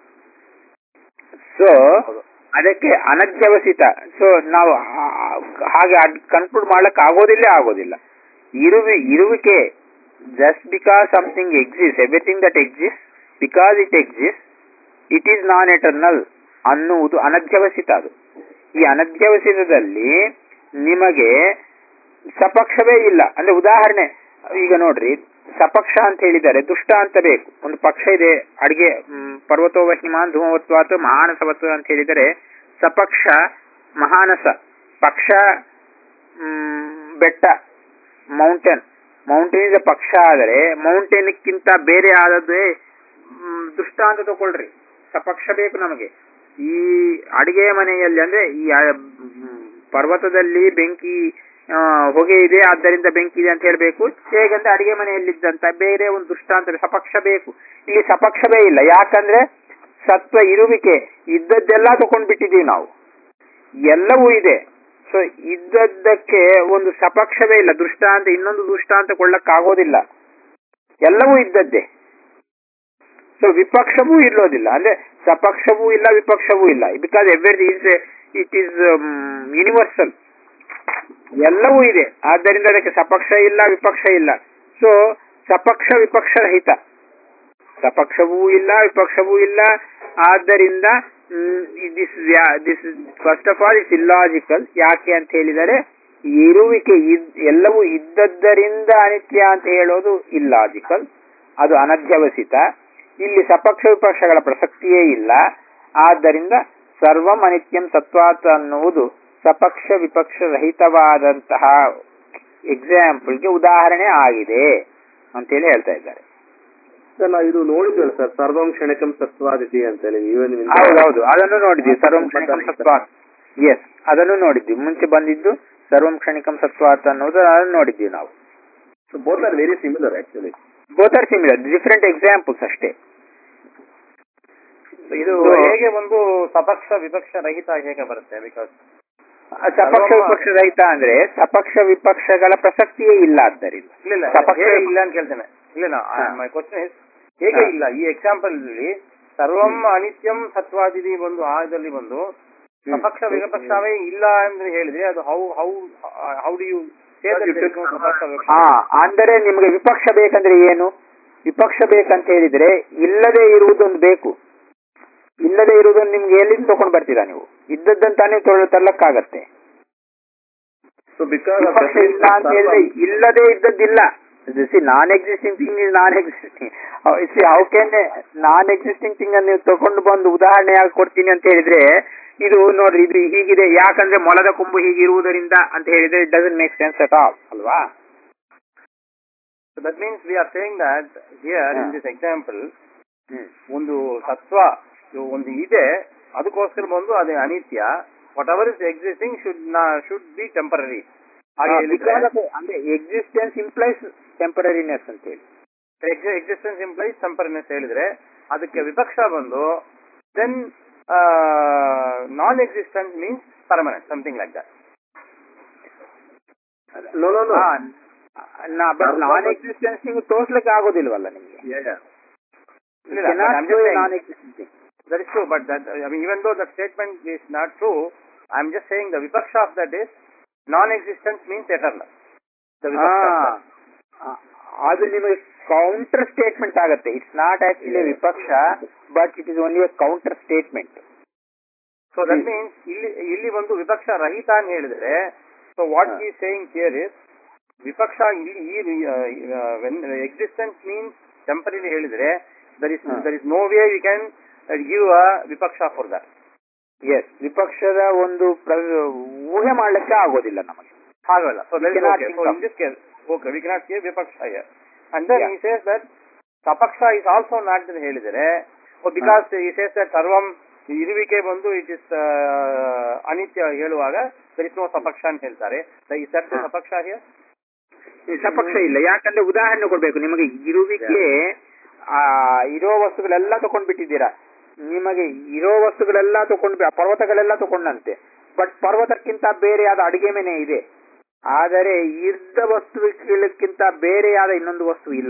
ಸೊ ಅದಕ್ಕೆ ಅನಧ್ಯವಸಿತ ಸೊ ನಾವು ಹಾ- ಹಾಗೆ ಕನ್ಕ್ಲೂಡ್ ಮಾಡ್ಲಕ್ ಆಗೋದಿಲ್ಲೇ ಆಗೋದಿಲ್ಲ ಇರುವಿ ಇರುವಿಕೆ just because something exist everything that exist because it exist it is non eternal ಅನ್ನುವುದು ಅನಧ್ಯವಸಿತ ಅದು ಈ ಅನಧ್ಯವಸಿತದಲ್ಲಿ ನಿಮಗೆ ಸಪಕ್ಷವೇ ಇಲ್ಲ ಅಂದ್ರೆ ಉದಾಹರಣೆ ಈಗ ನೋಡ್ರಿ ಸಪಕ್ಷ ಅಂತ ಹೇಳಿದ್ದಾರೆ ದುಷ್ಟ ಅಂತ ಬೇಕು ಒಂದು ಪಕ್ಷ ಇದೆ ಅಡಿಗೆ ಪರ್ವತೋವ ಹಿಮಾನ್ ಧೂಮವತ್ವಾತ್ ಮಹಾನಸವತ್ವ ಅಂತ ಹೇಳಿದರೆ ಸಪಕ್ಷ ಮಹಾನಸ ಪಕ್ಷ ಮ್, ಬೆಟ್ಟ ಮೌಂಟೇನ್ ಮೌಂಟೇನ್ ಇಸ್ ಪಕ್ಷ ಆದರೆ ಮೌಂಟೇನ್ಕ್ಕಿಂತ ಬೇರೆ ಆದದ್ದೇ ಮ್, ದುಷ್ಟ ಅಂತ ತಗೊಳ್ರಿ ಸಪಕ್ಷ ಬೇಕು ನಮಗೆ ಈ ಅಡಿಗೆ ಮನೆಯಲ್ಲಿ ಅಂದ್ರೆ ಈ ಆ, ಮ್, ಪರ್ವತದಲ್ಲಿ ಬೆಂಕಿ ಆ, ಹೊಗೆ ಇದೆ ಆದ್ದರಿಂದ ಬೆಂಕಿ ಇದೆ ಅಂತ ಹೇಳ್ಬೇಕು ಹೇಗಂದ್ರೆ ಅಡಿಗೆ ಮನೆಯಲ್ಲಿದ್ದಂತ ಬೇರೆ ಒಂದು ದುಷ್ಟಾಂತ ಸಪಕ್ಷ ಬೇಕು ಇಲ್ಲಿ ಸಪಕ್ಷವೇ ಇಲ್ಲ ಯಾಕಂದ್ರೆ ಸತ್ವ ಇರುವಿಕೆ ಇದ್ದದ್ದೆಲ್ಲ ತಗೊಂಡ್ ಬಿಟ್ಟಿದೀವಿ ನಾವು ಎಲ್ಲವೂ ಇದೆ ಸೊ ಇದ್ದದ್ದಕ್ಕೆ ಒಂದು ಸಪಕ್ಷವೇ ಇಲ್ಲ ದೃಷ್ಟಾಂತ ಇನ್ನೊಂದು ದೃಷ್ಟಾಂತ ಕೊಳ್ಳಕ್ಕಾಗೋದಿಲ್ಲ ಎಲ್ಲವೂ ಇದ್ದದ್ದೇ ಸೊ ವಿಪಕ್ಷವೂ ಇರೋದಿಲ್ಲ ಅಂದ್ರೆ ಸಪಕ್ಷವೂ ಇಲ್ಲ ವಿಪಕ್ಷವೂ ಇಲ್ಲ because every is it is universal ಎಲ್ಲವೂ ಇದೆ ಆದ್ದರಿಂದ ಅದಕ್ಕೆ ಸಪಕ್ಷ ಇಲ್ಲ ವಿಪಕ್ಷ ಇಲ್ಲ ಸೊ ಸಪಕ್ಷ ವಿಪಕ್ಷ ರಹಿತ ಸಪಕ್ಷವೂ ಇಲ್ಲ ವಿಪಕ್ಷವೂ ಇಲ್ಲ ಆದ್ದರಿಂದ this this first of all it's illogical ಯಾಕೆ ಅಂತ ಹೇಳಿದರೆ ಇರುವಿಕೆ ಇದ್ ಎಲ್ಲವೂ ಇದ್ದದ್ದರಿಂದ ಅನಿತ್ಯ ಅಂತ ಹೇಳೋದು ಇಲ್ಲಾಜಿಕಲ್ ಅದು ಅನಧ್ಯವಸಿತ ಇಲ್ಲಿ ಸಪಕ್ಷ ವಿಪಕ್ಷಗಳ ಪ್ರಸಕ್ತಿಯೇ ಇಲ್ಲ ಆದ್ದರಿಂದ ಸರ್ವಂ ಅನಿತ್ಯಂ ಸತ್ವಾತ್ ಅನ್ನುವುದು ಸಪಕ್ಷ ವಿಪಕ್ಷ ರಹಿತವಾದಂತಹ ಎಕ್ಸಾಂಪಲ್ಗೆ ಉದಾಹರಣೆ ಆಗಿದೆ ಅಂತೇಳಿ ಹೇಳ್ತಾ ಇದ್ದಾರೆ ಸರ್ ನಾವು ಇದು ನೋಡಿದ್ವಲ್ಲ ಸರ್ ಸರ್ವಂ ಕ್ಷಣಿಕಂ ಸತ್ವಾದಿತಿ ಅಂತೇಳಿ ಈವನ್ ಹೌದೌದು ಅದನ್ನು ನೋಡಿದ್ವಿ ಸರ್ವಂ ಕ್ಷಣಿಕಂ ಸತ್ವಾತ್ ಎಸ್ ಅದನ್ನು ನೋಡಿದ್ವಿ ಮುಂಚೆ ಬಂದಿದ್ದು ಸರ್ವಂ ಕ್ಷಣಿಕಂ ಸತ್ವಾತ್ ಅನ್ನೋದು ಅದನ್ನು ನೋಡಿದ್ವಿ ನಾವು both are very similar actually both are similar different examples ಅಷ್ಟೇ ಇದು So- ಹೇಗೆ ಒಂದು ಸಪಕ್ಷ ವಿಪಕ್ಷ ರಹಿತ ಹೇಗೆ ಬರುತ್ತೆ ಬಿಕಾಸ್ ಸಪಕ್ಷ ವಿಪಕ್ಷ ರಹಿತ ಅಂದ್ರೆ ಸಪಕ್ಷ ವಿಪಕ್ಷಗಳ ಪ್ರಸಕ್ತಿಯೇ ಇಲ್ಲ ಆದ್ದರಿಂದ ಇಲ್ಲ ಇಲ್ಲ ಸಪಕ್ಷ ಹೇಗೆ ಇಲ್ಲ ಅಂತ ಕೇಳ್ತೇನೆ ಇಲ್ಲ ಹಾ. ಮೈ ಕ್ವಶನ್ ಇಸ್ ಹೇಗೆ ಹಾ. ಇಲ್ಲ ಈ ಎಕ್ಸಾಂಪಲ್ ಅಲ್ಲಿ ಸರ್ವಂ ಅನಿತ್ಯಂ ಸತ್ವಾದಿದಿ ಬಂದು ಆ ಇದರಲ್ಲಿ ಬಂದು ಸಪಕ್ಷ ವಿಪಕ್ಷವೇ ಇಲ್ಲ ಅಂತ ಹೇಳಿದ್ರೆ ಅದು how how how do you ಸಪಕ್ಷ ವಿಪಕ್ಷ ಹಾ ಅಂದರೆ ನಿಮಗೆ ವಿಪಕ್ಷ ಬೇಕಂದ್ರೆ ಏನು ವಿಪಕ್ಷ ಬೇಕಂತ ಹೇಳಿದ್ರೆ ಇಲ್ಲದೆ ಇರುವುದೊಂದು ಬೇಕು ಇಲ್ಲದೆ ಇರುವುದನ್ನು ನಿಮ್ಗೆ ಎಲ್ಲಿಂದ ತಗೊಂಡ್ ಬರ್ತೀರಾ ನೀವು ಇದ್ದದ್ದಂತಾನೆ ತೊಳ- ತರ್ಲಕ್ಕಾಗತ್ತೆ ಸೊ ಬಿಕಾಸ್ ವಿಪಕ್ಷ ಇಲ್ಲ ಅಂತ ಹೇಳಿದ್ರೆ ಇಲ್ಲದೆ ಇದ್ದದ್ದಿಲ್ಲ see non existing thing is non existing see how can non existing thing ಅನ್ನು ನೀವು ತಗೊಂಡು ಬಂದು ಉದಾಹರಣೆಯಾಗಿ ಕೊಡ್ತೀನಿ ಅಂತ ಹೇಳಿದ್ರೆ ಇದು ನೋಡ್ರಿ ಇದು ಹೀಗಿದೆ ಯಾಕಂದ್ರೆ ಮೊಲದ ಕೊಂಬು ಹೀಗಿರುವುದರಿಂದ ಅಂತ ಹೇಳಿದ್ರೆ it doesn't make sense at all ಅಲ್ವಾ So that means we are saying that here in ಹಾ. this example ಹ್ಮ್ ಒಂದು ಸತ್ವ ಇದು ಒಂದು ಇದೆ ಅದಕ್ಕೋಸ್ಕರ ಬಂದು ಅದು ಅನಿತ್ಯ whatever is existing should should be temporary ಹಾಗೆ ಹೇಳಿದ್ರೆ ಅಂದ್ರೆ ಎಕ್ಸಿಸ್ಟೆನ್ಸ್ ಇಂಪ್ಲೈಸ್ ಟೆಂಪರರಿನೆಸ್ ಅಂತ ಹೇಳಿ ಎಕ್ಸಿಸ್ಟೆನ್ಸ್ ಇಂಪ್ಲೈಸ್ ಟೆಂಪರನೆಸ್ ಹೇಳಿದ್ರೆ ಅದಕ್ಕೆ ವಿಪಕ್ಷ ಬಂದು then non existence means permanent something like that no no no but non existence ನೀವು ತೋರ್ಸ್ಲಿಕ್ಕೆ ಆಗೋದಿಲ್ವಲ್ಲ ನಿಮ್ಗೆ non existence That is true, but that, I mean, even though that statement is not true, I am just saying the ವಿಪಕ್ಷ of that is non existence means eternal the ವಿಪಕ್ಷ ಆ, ಅದು ನಿಮಗೆ counter statement ಆಗುತ್ತೆ it's not actually ವಿಪಕ್ಷ but it is only a counter statement so that means ಇಲ್ಲಿ ಇಲ್ಲಿ ಒಂದು ವಿಪಕ್ಷ ರಹಿತ ಅಂತ ಹೇಳಿದ್ರೆ ಸೊ ವಾಟ್ ಹಾ. ಈ ಸೇಯಿಂಗ್ ಹಿಯರ್ ಇಸ್ ವಿಪಕ್ಷ ಇಲ್ಲಿ ಈ ಎಕ್ಸಿಸ್ಟೆನ್ಸ್ ಮೀನ್ಸ್ ಟೆಂಪರರಿ ಹೇಳಿದ್ರೆ ದರ್ ಇಸ್ ಹಾ. There is no way we can give a ವಿಪಕ್ಷ ಫಾರ್ ದಟ್ ಎಸ್ ವಿಪಕ್ಷದ ಒಂದು ಪ್ರ- ಊಹೆ ಮಾಡ್ಲಿಕ್ಕೆ ಆಗೋದಿಲ್ಲ ನಮಗೆ ಹಾಗಲ್ಲ so We cannot think in of- this case okay we cannot give ವಿಪಕ್ಷ ಹಿಯರ್ ಅಂಡ್ ದೆನ್ Yeah. ಈ ಸೇಸ್ ದಟ್ ಸಪಕ್ಷ ಇಸ್ ಆಲ್ಸೋ ನಾಟ್ ಅಂತ ಹೇಳಿದರೆ ಬಿಕಾಸ್ ಈ ಸೇಸ್ ದಟ್ ಸರ್ವಂ ಈ ಇರುವಿಕೆ ಬಂದು ಇಟ್ ಇಸ್ ಅನಿತ್ಯ ಹೇಳುವಾಗ ದರ್ ಇಸ್ ನೋ ಸಪಕ್ಷ ಅಂತ ಹೇಳ್ತಾರೆ ಈ ಸರ್ ಹಾ. ಸಪಕ್ಷ ಹಿಯರ್ ಈ ಸಪಕ್ಷ ಇಲ್ಲ ಯಾಕಂದ್ರೆ ಉದಾಹರಣೆ ಕೊಡ್ಬೇಕು ನಿಮಗೆ ಇರುವಿಕೆ ಆ ಇರೋ ವಸ್ತುಗಳೆಲ್ಲ ತಕೊಂಡ್ಬಿಟ್ಟಿದ್ದೀರಾ ನಿಮಗೆ ಇರೋ ವಸ್ತುಗಳೆಲ್ಲ ತಕೊಂಡ್ ಪರ್ವತಗಳೆಲ್ಲ ತಕೊಂಡಂತೆ ಬಟ್ ಪರ್ವತಕ್ಕಿಂತ ಬೇರೆಯಾದ ಅಡಿಗೆ ಮನೆ ಇದೆ ಆದರೆ ಇದ್ದ ವಸ್ತುಗಳಕ್ಕಿಂತ ಬೇರೆಯಾದ ಇನ್ನೊಂದು ವಸ್ತು ಇಲ್ಲ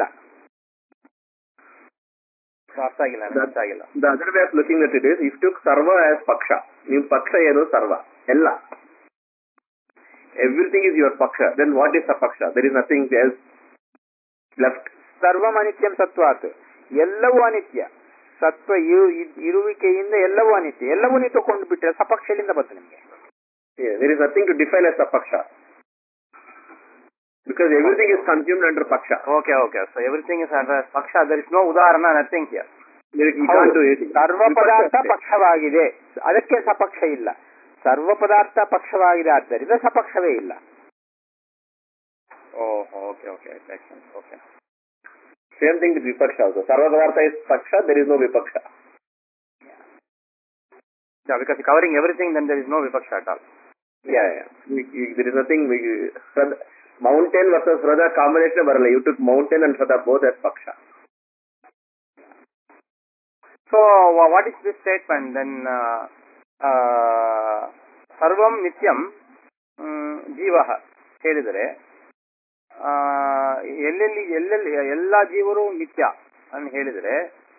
ಅರ್ಥ ಆಗಿಲ್ಲ ನನಗೆ ಅರ್ಥ ಆಗಿಲ್ಲ The other way of looking at it is, if you took sarva as paksha, ನಿಮ್ ಪಕ್ಷ ಏನು ಸರ್ವ ಎಲ್ಲ ಎವ್ರಿಥಿಂಗ್ ಇಸ್ ಯುವರ್ ಪಕ್ಷ ದೆನ್ ವಾಟ್ ಇಸ್ ದ ಪಕ್ಷ there is nothing else left ಸರ್ವಂ ಅನಿತ್ಯಂ ಸತ್ವಾತ್ ಎಲ್ಲವೂ ಅನಿತ್ಯ ಸತ್ವ ಇರು- ಇದ್- ಇರುವಿಕೆಯಿಂದ ಎಲ್ಲವೂ ಅನಿತ್ಯ ಎಲ್ಲವೂ ನೀವು ತಕೊಂಡು ಬಿಟ್ರೆ ಸಪಕ್ಷ ಎಲ್ಲಿಂದ ಬಂತು ನಿಮಗೆ there is nothing to define as a paksha because everything is consumed under paksha okay okay so everything is under ಪಕ್ಷ ದರ್ ಇಸ್ ನೋ ಉದಾಹರಣ nothing here you you can't do it ಸರ್ವ ಪದಾರ್ಥ ಪಕ್ಷವಾಗಿದೆ ಅದಕ್ಕೆ ಸಪಕ್ಷ ಇಲ್ಲ ಸರ್ವ ಪದಾರ್ಥ ಪಕ್ಷವಾಗಿದೆ ಆದ್ದರಿಂದ ಸಪಕ್ಷವೇ ಇಲ್ಲ oh okay okay okay same thing with vipaksha also sarva padartha is paksha there is no vipaksha Yeah, because covering everything, then there is no vipaksha at all. yeah yeah we- we- there is nothing we, Shraddha- mountain versus Shraddha combination ಬರಲ್ಲ you took mountain and Shraddha both as paksha So, wha- what is this statement? Then, uh, uh, ಸರ್ವಂ ನಿತ್ಯಂ ಜೀವ ಹೇಳಿದರೆ ಆ, ಎಲ್ಲೆಲ್ಲಿ ಎಲ್ಲೆಲ್ಲಿ ಎಲ್ಲ ಜೀವರು ನಿತ್ಯ ಅಂತ ಹೇಳಿದರೆ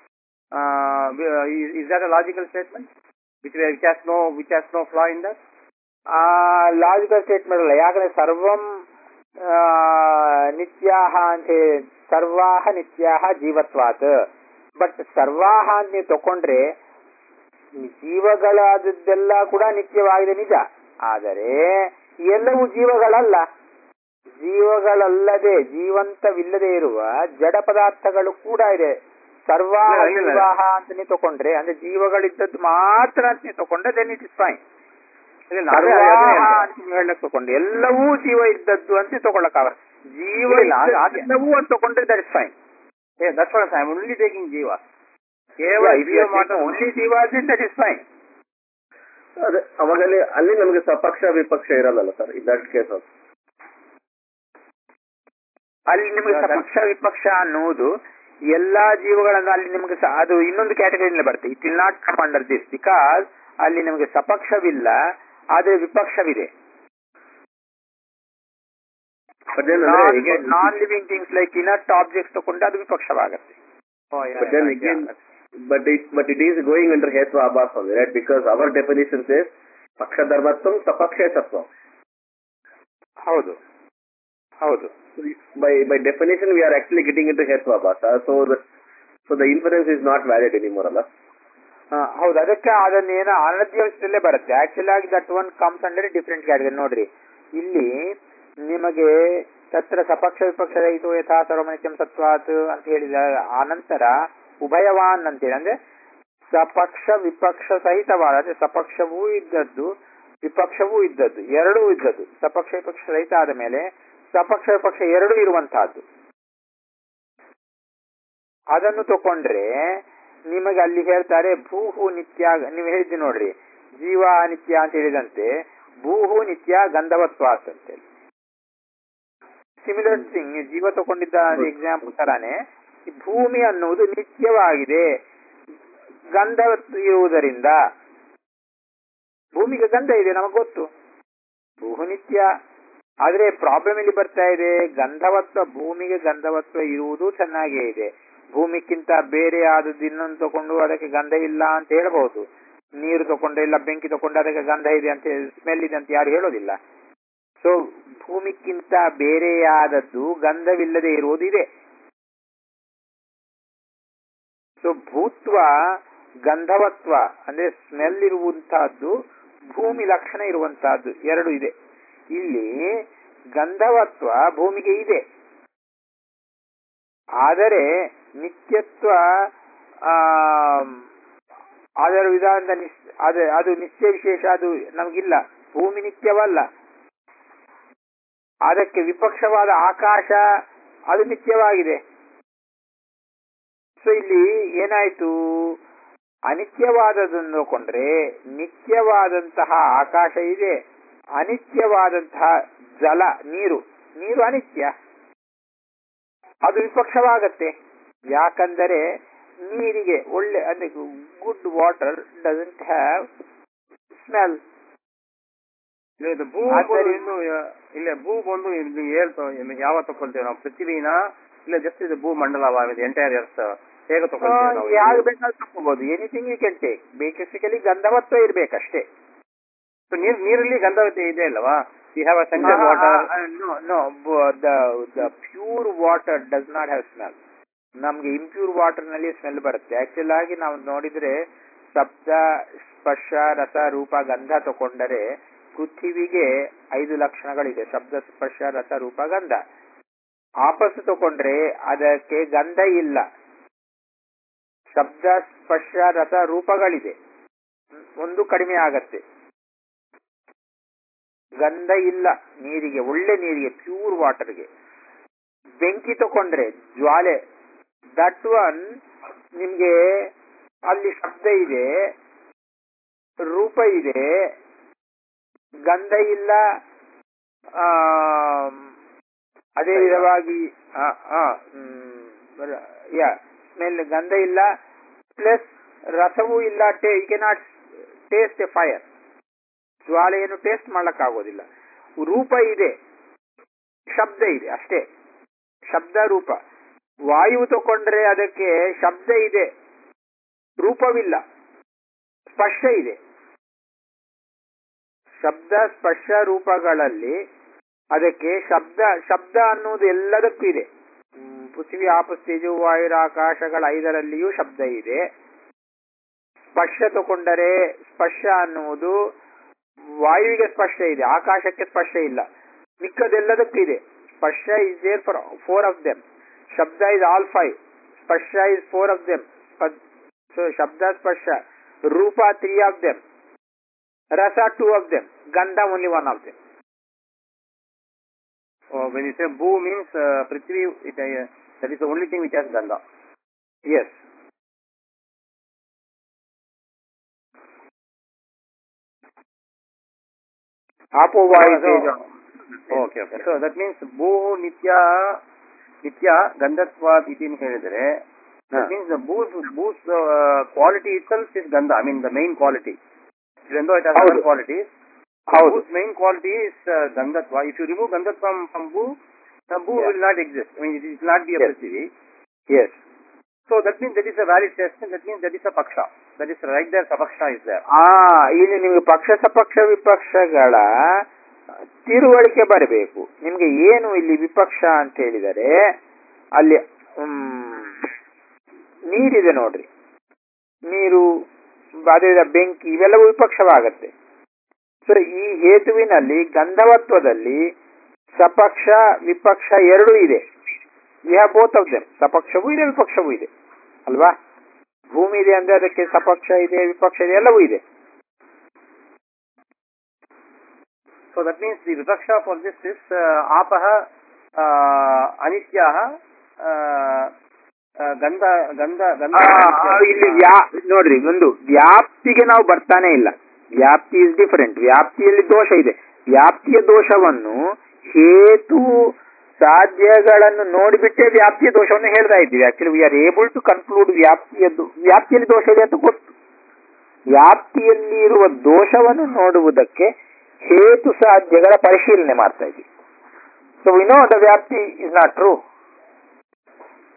is that a logical statement which which has no which has no flaw in that ಆ ಲಾಜಿಕಲ್ ಸ್ಟೇಟ್ಮೆಂಟ್ ಅಲ್ಲ ಯಾಕಂದ್ರೆ ಸರ್ವಂ ಆ, ನಿತ್ಯಾಹ ಅಂತ ಹೇಳಿ ಸರ್ವಾಹ ನಿತ್ಯಾಹ ಜೀವತ್ವಾತ್ ಬಟ್ ಸರ್ವಾಹ ಅಂತ ನೀವು ತಕೊಂಡ್ರೆ ಜೀವಗಳಾದದ್ದೆಲ್ಲ ಕೂಡ ನಿತ್ಯವಾಗಿದೆ ನಿಜ ಆದರೆ ಎಲ್ಲವೂ ಜೀವಗಳಲ್ಲ ಜೀವಗಳಲ್ಲದೆ ಜೀವಂತವಿಲ್ಲದೆ ಇರುವ ಜಡ ಪದಾರ್ಥಗಳು ಕೂಡ ಇದೆ ಸರ್ವಾಹ ಇಲ್ಲ, ಇಲ್ಲ, ಇಲ್ಲ. ಜೀವಾಹ ಅಂತ ನೀವು ತಕೊಂಡ್ರೆ ಅಂದ್ರೆ ಜೀವಗಳಿದ್ದದ್ದು ಮಾತ್ರ ಅಂತ ನೀವು ತಕೊಂಡ್ರೆ ದೆನ್ ಇಟ್ ಇಸ್ ಫೈನ್ ಸರ್ವಾಹ ಅಂತ ನೀವು ಹೇಳಕ್ ತಗೊಂಡು ಎಲ್ಲವೂ ಜೀವ ಇದ್ದದ್ದು ಅಂತ ತಗೊಳಕ್ಕಾಗ ಜೀವ ಇಲ್ಲ, ಅದು- ಅದು- ಎಲ್ಲವೂ ಅಂತ ತಗೊಂಡ್ರೆ that is fine that's what I am only taking ಜೀವ ಕೇವಲ ಜೀವ ಮಾತ್ರ ಓನ್ಲಿ ಜೀವ ದಟ್ ಇಸ್ ಫೈನ್ ಅದೇ ಅವಾಗ ಅಲ್ಲಿ ಅಲ್ಲಿ ನಮಗೆ ಸಪಕ್ಷ ವಿಪಕ್ಷ ಇರಲ್ಲ ಸರ್ ಇನ್ ದಟ್ ಕೇಸ್ ಅಲ್ಲಿ ನಿಮಗೆ Yeah, that- ಸಪಕ್ಷ ವಿಪಕ್ಷ ಅನ್ನುವುದು ಎಲ್ಲಾ ಜೀವಗಳನ್ನ ಅಲ್ಲಿ ನಿಮಗೆ ಸ- ಅದು ಇನ್ನೊಂದು ಕ್ಯಾಟಗರಿಯಲ್ಲಿ ಬರುತ್ತೆ it will not come under this because ಅಲ್ಲಿ ನಿಮಗೆ ಸಪಕ್ಷವಿಲ್ಲ ಆದ್ರೆ ವಿಪಕ್ಷವಿದೆ ಬಟ್ ದೆನ್ ಅಂದ್ರೆ again- non living things like inert objects ತಗೊಂಡ್ರೆ ಅದು ವಿಪಕ್ಷವಾಗುತ್ತೆ But then again, but it but it is going under Hetva Abbas only, right? Because our definition says Paksha Dharmatvam Sapaksha Sattvam. ಹೌದು ಹೌದು By by definition, we are actually getting into Hetva Abbas. Uh, so the so the inference is not valid anymore, Allah. ಆ, ಹೌದು ಅದಕ್ಕೆ ಅದನ್ನೇನೋ ಅನಧ್ಯವಸ್ಥೆಯಲ್ಲೇ ಬರುತ್ತೆ actual ಆಗಿ that one comes under different category ನೋಡ್ರಿ ಇಲ್ಲಿ ನಿಮಗೆ ತತ್ರ ಸಪಕ್ಷ ವಿಪಕ್ಷ ರಹಿತೋ ಯಥಾ ಸರ್ವಮನಿತ್ಯಂ ಸತ್ವಾತ್ ಅಂತ ಹೇಳಿದ ಆನಂತರ ಉಭಯವಾನ್ ಅಂತೇಳಿ ಅಂದ್ರೆ ಸಪಕ್ಷ ವಿಪಕ್ಷ ಸಹಿತವಾದ ಅಂದ್ರೆ ಸಪಕ್ಷವೂ ಇದ್ದದ್ದು ವಿಪಕ್ಷವೂ ಇದ್ದದ್ದು ಎರಡೂ ಇದ್ದದ್ದು ಸಪಕ್ಷ ವಿಪಕ್ಷ ರಹಿತ ಆದ ಮೇಲೆ ಸಪಕ್ಷ ವಿಪಕ್ಷ ಎರಡೂ ಇರುವಂತಹದ್ದು ಅದನ್ನು ತಕೊಂಡ್ರೆ ನಿಮಗೆ ಅಲ್ಲಿ ಹೇಳ್ತಾರೆ ಭೂಹು ನಿತ್ಯ ನೀವು ಹೇಳಿದ್ದು ನೋಡ್ರಿ ಜೀವ ನಿತ್ಯ ಅಂತ ಹೇಳಿದಂತೆ ಭೂಹು ನಿತ್ಯ ಗಂಧವತ್ವಾತ್ ಅಂತೇಳಿ ಸಿಮಿಲರ್ ಥಿಂಗ್ ಜೀವ ತಗೊಂಡಿದ್ದ ಎಕ್ಸಾಂಪಲ್ ತರಾನೇ ಈ ಭೂಮಿ ಅನ್ನುವುದು ನಿತ್ಯವಾಗಿದೆ ಗಂಧವತ್ ಇರುವುದರಿಂದ ಭೂಮಿಗೆ ಗಂಧ ಇದೆ ನಮಗೆ ಗೊತ್ತು ಭೂಹು ನಿತ್ಯ ಆದ್ರೆ ಪ್ರಾಬ್ಲಮ್ ಇಲ್ಲಿ ಬರ್ತಾ ಇದೆ ಗಂಧವತ್ವ ಭೂಮಿಗೆ ಗಂಧವತ್ವ ಇರುವುದು ಚೆನ್ನಾಗೇ ಇದೆ ಭೂಮಿಕ್ಕಿಂತ ಬೇರೆ ಆದದ್ದು ಇನ್ನೊಂದು ತಗೊಂಡು ಅದಕ್ಕೆ ಗಂಧ ಇಲ್ಲ ಅಂತ ಹೇಳ್ಬಹುದು ನೀರು ತಗೊಂಡ್ರೆ ಇಲ್ಲ ಬೆಂಕಿ ತಗೊಂಡ್ರೆ ಅದಕ್ಕೆ ಗಂಧ ಇದೆ ಅಂತ ಸ್ಮೆಲ್ ಇದೆ ಅಂತ ಯಾರು ಹೇಳೋದಿಲ್ಲ ಸೊ ಭೂಮಿಗಿಂತ ಬೇರೆಯಾದದ್ದು ಗಂಧವಿಲ್ಲದೆ ಇರುವುದು ಇದೆ ಸೊ ಭೂತ್ವ ಗಂಧವತ್ವ ಅಂದ್ರೆ ಸ್ಮೆಲ್ ಇರುವಂತಹದ್ದು ಭೂಮಿ ಲಕ್ಷಣ ಇರುವಂತಹದ್ದು ಎರಡು ಇದೆ ಇಲ್ಲಿ ಗಂಧವತ್ವ ಭೂಮಿಗೆ ಇದೆ ಆದರೆ ನಿತ್ಯತ್ವ ಆ ಅದರ ವಿಧಾನದ ನಿಸ್ ಅದು ಅದು ನಿತ್ಯ ವಿಶೇಷ ಅದು ನಮಗಿಲ್ಲ ಭೂಮಿ ನಿತ್ಯವಲ್ಲ ಅದಕ್ಕೆ ವಿಪಕ್ಷವಾದ ಆಕಾಶ ಅದು ನಿತ್ಯವಾಗಿದೆ ಸೊ ಇಲ್ಲಿ ಏನಾಯ್ತು ಅನಿತ್ಯವಾದದನ್ನು ನೋಕೊಂಡ್ರೆ ನಿತ್ಯವಾದಂತಹ ಆಕಾಶ ಇದೆ ಅನಿತ್ಯವಾದಂತಹ ಜಲ ನೀರು ನೀರು ಅನಿತ್ಯ ಅದು ವಿಪಕ್ಷವಾಗತ್ತೆ ಯಾಕಂದರೆ ನೀರಿಗೆ ಒಳ್ಳೆ ಅಂದ್ರೆ good water doesn't have smell ಇಲ್ಲ ಇದು ಭೂ ಆದ್ದರಿಂದ- ಬಂದು ಯಾ- ಇಲ್ಲ ಭೂ ಬಂದು ಇಲ್ಲಿ ಹೇಳ್ತಾ ಯಾವ ತಗೊಳ್ತೇವೆ ನಾವು ಪೃಥ್ವಿನ ಇಲ್ಲ ಜಸ್ಟ್ ಇದು ಭೂ ಮಂಡಲವಾಗಿದೆ ಎಂಟೈರ್ ಎರ್ತ್ ಹೇಗೆ ತಗೊಳ್ತೇವೆ ನಾವು ಯಾರು ಬೇಕಾದ್ರೂ ತಗೋಬಹುದು anything you can take basically ಗಂಧವತ್ವ ಇರ್ಬೇಕಷ್ಟೇ So, ನೀರ್ ನೀರಲ್ಲಿ ಗಂಧವತಿ ಇದೆ ಅಲ್ವಾ you have a scented water no no the the pure water does not have smell ನಮ್ಗೆ ಇಂಪ್ಯೂರ್ ವಾಟರ್ ನಲ್ಲಿ ಸ್ಮೆಲ್ ಬರುತ್ತೆ ಆಕ್ಚುಲ್ ಆಗಿ ನಾವು ನೋಡಿದ್ರೆ ಶಬ್ದ ಸ್ಪರ್ಶ ರಸ ರೂಪ ಗಂಧ ತಗೊಂಡರೆ ಪೃಥ್ವಿಗೆ ಐದು ಲಕ್ಷಣಗಳಿದೆ ಶಬ್ದ ಸ್ಪರ್ಶ ರಸ ರೂಪ ಗಂಧ ಆಪಸ್ ತಗೊಂಡ್ರೆ ಅದಕ್ಕೆ ಗಂಧ ಇಲ್ಲ ಶಬ್ದ ಸ್ಪರ್ಶ ರಸ ರೂಪಗಳಿದೆ ಒಂದು ಕಡಿಮೆ ಆಗತ್ತೆ ಗಂಧ ಇಲ್ಲ ನೀರಿಗೆ ಒಳ್ಳೆ ನೀರಿಗೆ ಪ್ಯೂರ್ ವಾಟರ್ಗೆ ಬೆಂಕಿ ತಕೊಂಡ್ರೆ ಜ್ವಾಲೆ ದಟ್ ಒನ್ ನಿಮ್ಗೆ ಅಲ್ಲಿ ಶಬ್ದ ಇದೆ ರೂಪ ಇದೆ ಗಂಧ ಇಲ್ಲ ಆ, ಅದೇ ವಿಧವಾಗಿ ಯಾ ಸ್ಮೆಲ್ ಗಂಧ ಇಲ್ಲ ಪ್ಲಸ್ ರಸವೂ ಇಲ್ಲ ಟೇ you cannot taste a fire ಜ್ವಾಲೆಯನ್ನು ಟೇಸ್ಟ್ ಮಾಡಕ್ಕಾಗೋದಿಲ್ಲ ರೂಪ ಇದೆ ಶಬ್ದ ಇದೆ ಅಷ್ಟೇ ಶಬ್ದ ರೂಪ ವಾಯು ತಗೊಂಡ್ರೆ ಅದಕ್ಕೆ ಶಬ್ದ ಇದೆ ರೂಪವಿಲ್ಲ ಸ್ಪರ್ಶ ಇದೆ ಶಬ್ದ ಸ್ಪರ್ಶ ರೂಪಗಳಲ್ಲಿ ಅದಕ್ಕೆ ಶಬ್ದ ಶಬ್ದ ಅನ್ನುವುದು ಎಲ್ಲದಕ್ಕೂ ಇದೆ ಹ್ಮ್, ಪೃಥ್ವಿ ಆಪ ತೇಜು ವಾಯು ಆಕಾಶಗಳ ಐದರಲ್ಲಿಯೂ ಶಬ್ದ ಇದೆ ಸ್ಪರ್ಶ ತಗೊಂಡರೆ ಸ್ಪರ್ಶ ಅನ್ನುವುದು ವಾಯುವಿಗೆ ಸ್ಪರ್ಶ ಇದೆ ಆಕಾಶಕ್ಕೆ ಸ್ಪರ್ಶ ಇಲ್ಲ ಮಿಕ್ಕದೆಲ್ಲದಕ್ಕೂ ಇದೆ ಸ್ಪರ್ಶ is there for four of them ಶಬ್ದ ಇಸ್ ಆಲ್ ಫೈವ್ ಸ್ಪರ್ಶ is four of them so ಶಬ್ದ ಸ್ಪರ್ಶ ರೂಪ ತ್ರೀ ಆಫ್ ದೆಮ್ ರಸ ಟೂ ಆಫ್ ದೆಮ್ ಗಂಧ only one of them when you say ಭೂ ಮೀನ್ಸ್ ಪೃಥ್ವಿ it that is only thing which has ಗಂಧ ಎಸ್ ಆಪೋ ವಾಯು ತೇಜ okay okay so that means ಭೂ ನಿತ್ಯ ನಿತ್ಯ ಗಂಧತ್ವ ಇತಿ ಹೇಳಿದರೆ ದಟ್ ಮೀನ್ಸ್ ದ ಭೂ ಭೂ ಕ್ವಾಲಿಟಿ ಇಟ್ ಸೆಲ್ಫ್ ಇಸ್ ಗಂಧ I mean the main quality even though it has ಹೌದು. other qualities ಹೌದು Bhu's main quality is uh, Gandhatva. If you remove Gandhatva from, from Bhu, the Bhu Yeah. will not exist. I mean, it will not be a Yes. Prithvi. Yes So that means that is a valid test. That means that is a Paksha. That is right there, Sapaksha is there. ಆ ಇಲ್ಲಿ ನಿಮಗೆ ಪಕ್ಷ ಸಪಕ್ಷ ವಿಪಕ್ಷಗಳ ತಿಳುವಳಿಕೆ ಬರಬೇಕು ನಿಮ್ಗೆ ಏನು ಇಲ್ಲಿ ವಿಪಕ್ಷ ಅಂತ ಹೇಳಿದರೆ ಅಲ್ಲಿ ಮ್, ನೀರಿದೆ ನೋಡ್ರಿ ನೀರು ಅದೇ ವಿಧ ಬೆಂಕಿ ಇವೆಲ್ಲವೂ ವಿಪಕ್ಷವಾಗತ್ತೆ ಸೊ ಈ ಹೇತುವಿನಲ್ಲಿ ಗಂಧವತ್ವದಲ್ಲಿ ಸಪಕ್ಷ ವಿಪಕ್ಷ ಎರಡೂ ಇದೆ we have both of them ಸಪಕ್ಷವೂ ಇದೆ ವಿಪಕ್ಷವೂ ಇದೆ ಅಲ್ವಾ ಭೂಮಿ ಇದೆ ಅಂದ್ರೆ ಅದಕ್ಕೆ ಸಪಕ್ಷ ಇದೆ ವಿಪಕ್ಷ ಇದೆ ಎಲ್ಲವೂ ಇದೆ So that means the Vipaksha for this is uh, Apaha, uh, Anityaha, uh, uh, Gandha, Gandha, Gandha. ಆ, ಇಲ್ಲಿ ವ್ಯಾ ನೋಡ್ರಿ ಒಂದು ವ್ಯಾಪ್ತಿಗೆ ನಾವು ಬರ್ತಾನೆ ಇಲ್ಲ ವ್ಯಾಪ್ತಿ ಇಸ್ ಡಿಫರೆಂಟ್ ವ್ಯಾಪ್ತಿಯಲ್ಲಿ ದೋಷ ಇದೆ ವ್ಯಾಪ್ತಿಯ ದೋಷವನ್ನು ಹೇತು ಸಾಧ್ಯಗಳನ್ನು ನೋಡಿಬಿಟ್ಟೆ ವ್ಯಾಪ್ತಿಯ ದೋಷವನ್ನು ಹೇಳ್ತಾ ಇದ್ದೀವಿ actually we are able to conclude ವ್ಯಾಪ್ತಿಯದ್ದು ವ್ಯಾಪ್ತಿಯಲ್ಲಿ ದೋಷ ಇದೆ ಅಂತ ಗೊತ್ತು ವ್ಯಾಪ್ತಿಯಲ್ಲಿ ಇರುವ ದೋಷವನ್ನು ನೋಡುವುದಕ್ಕೆ ಹೇತು ಸಾಧ್ಯಗಳ ಪರಿಶೀಲನೆ ಮಾಡ್ತಾ ಇದ್ದೀವಿ ಸೊ ವಿ ನೋ ದ ವ್ಯಾಪ್ತಿ is not true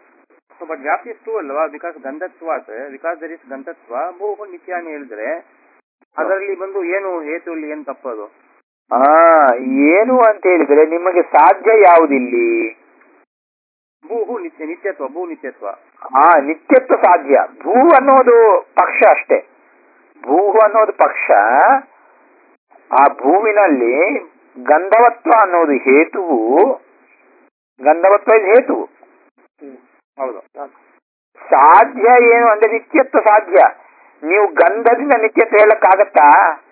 So, but Vyapti is true ಅಲ್ವಾ because ಗಂಧತ್ವ because there is ಗಂಧತ್ವ ಭೂ ನಿತ್ಯ ಅಂತ ಹೇಳಿದ್ರೆ ಅದರಲ್ಲಿ ಬಂದು ಏನು ಹೇತು ಇಲ್ಲಿ ಏನು ತಪ್ಪದು ಆ ಏನು ಅಂತ ಹೇಳಿದ್ರೆ ನಿಮಗೆ ಸಾಧ್ಯ ಯಾವುದಿಲ್ಲಿ ಭೂ ಭೂ ನಿತ್ಯ ನಿತ್ಯತ್ವ ಭೂ ನಿತ್ಯತ್ವ ಆ ನಿತ್ಯತ್ವ ಸಾಧ್ಯ ಭೂ ಅನ್ನೋದು ಪಕ್ಷ ಅಷ್ಟೇ ಭೂ ಅನ್ನೋದು ಪಕ್ಷ ಆ ಭೂವಿನಲ್ಲಿ ಗಂಧವತ್ವ ಅನ್ನೋದು ಹೇತುವು ಗಂಧವತ್ವ ಇದು ಹೇತುವು ಹೌದು ಸಾಧ್ಯ ಏನು ಅಂದ್ರೆ ನಿತ್ಯತ್ವ ಸಾಧ್ಯ ನೀವು ಗಂಧದಿಂದ ನಿತ್ಯತ್ವ ಹೇಳಕ್ಕಾಗತ್ತಾ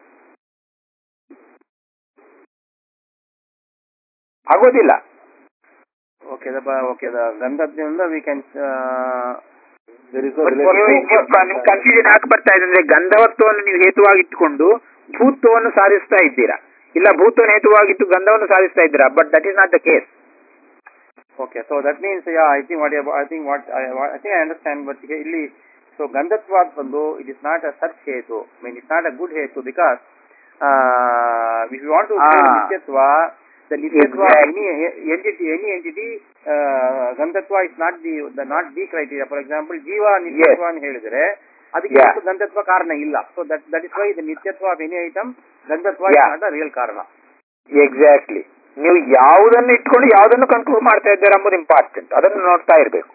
ಆಗೋದಿಲ್ಲ ಓಕೆ ಓಕೆ ಗಂಧದಿಂದ we can There is no But relation. ನೀವು- ನೀವು ಕನ್ಫ್ಯೂಷನ್ ಯಾಕೆ ಬರ್ತಾ ಇದೆ ಅಂದ್ರೆ ಗಂಧವತ್ವವನ್ನು ನೀವು ಹೇತುವಾಗಿಟ್ಟುಕೊಂಡು ಭೂತ್ವವನ್ನು ಸಾಧಿಸ್ತಾ ಇದ್ದೀರಾ ಇಲ್ಲ ಭೂತ್ವವನ್ನು ಹೇತುವಾಗಿಟ್ಟು ಗಂಧವನ್ನು ಸಾಧಿಸ್ತಾ ಇದ್ದೀರಾ but that is not the case Okay, so that means, yeah, I think what you- I think what I, what- I think I understand, but here ಇಲ್ಲಿ so ಗಂಧತ್ವ ಬಂದು it is not a such ಹೇತು I mean it's not a good ಹೇತು because uh, if you want to say Ah. ನಿತ್ಯತ್ವ the ನಿತ್ಯತ್ವ Exactly. any entity any entity uh, ಗಂಧತ್ವ is not the, the not the criteria for example ಜೀವ ನಿತ್ಯತ್ವ ಅಂತ ಹೇಳಿದ್ರೆ ಅದಕ್ಕೆ Yeah. ಯಾವತ್ತೂ ಗಂಧತ್ವ ಕಾರಣ ಇಲ್ಲ so that that is why the ನಿತ್ಯತ್ವ of any item ಗಂಧತ್ವ Yeah. is not a real ಕಾರಣ ಎಕ್ಸಾಕ್ಟ್ಲಿ ನೀವು ಯಾವುದನ್ನು ಇಟ್ಕೊಂಡು ಯಾವುದನ್ನು ಕನ್ಕ್ಲೂಡ್ ಮಾಡ್ತಾ ಇದ್ದೀರಾ ಎಂಬುದು ಇಂಪಾರ್ಟೆಂಟ್ ಅದನ್ನು ನೋಡ್ತಾ ಇರಬೇಕು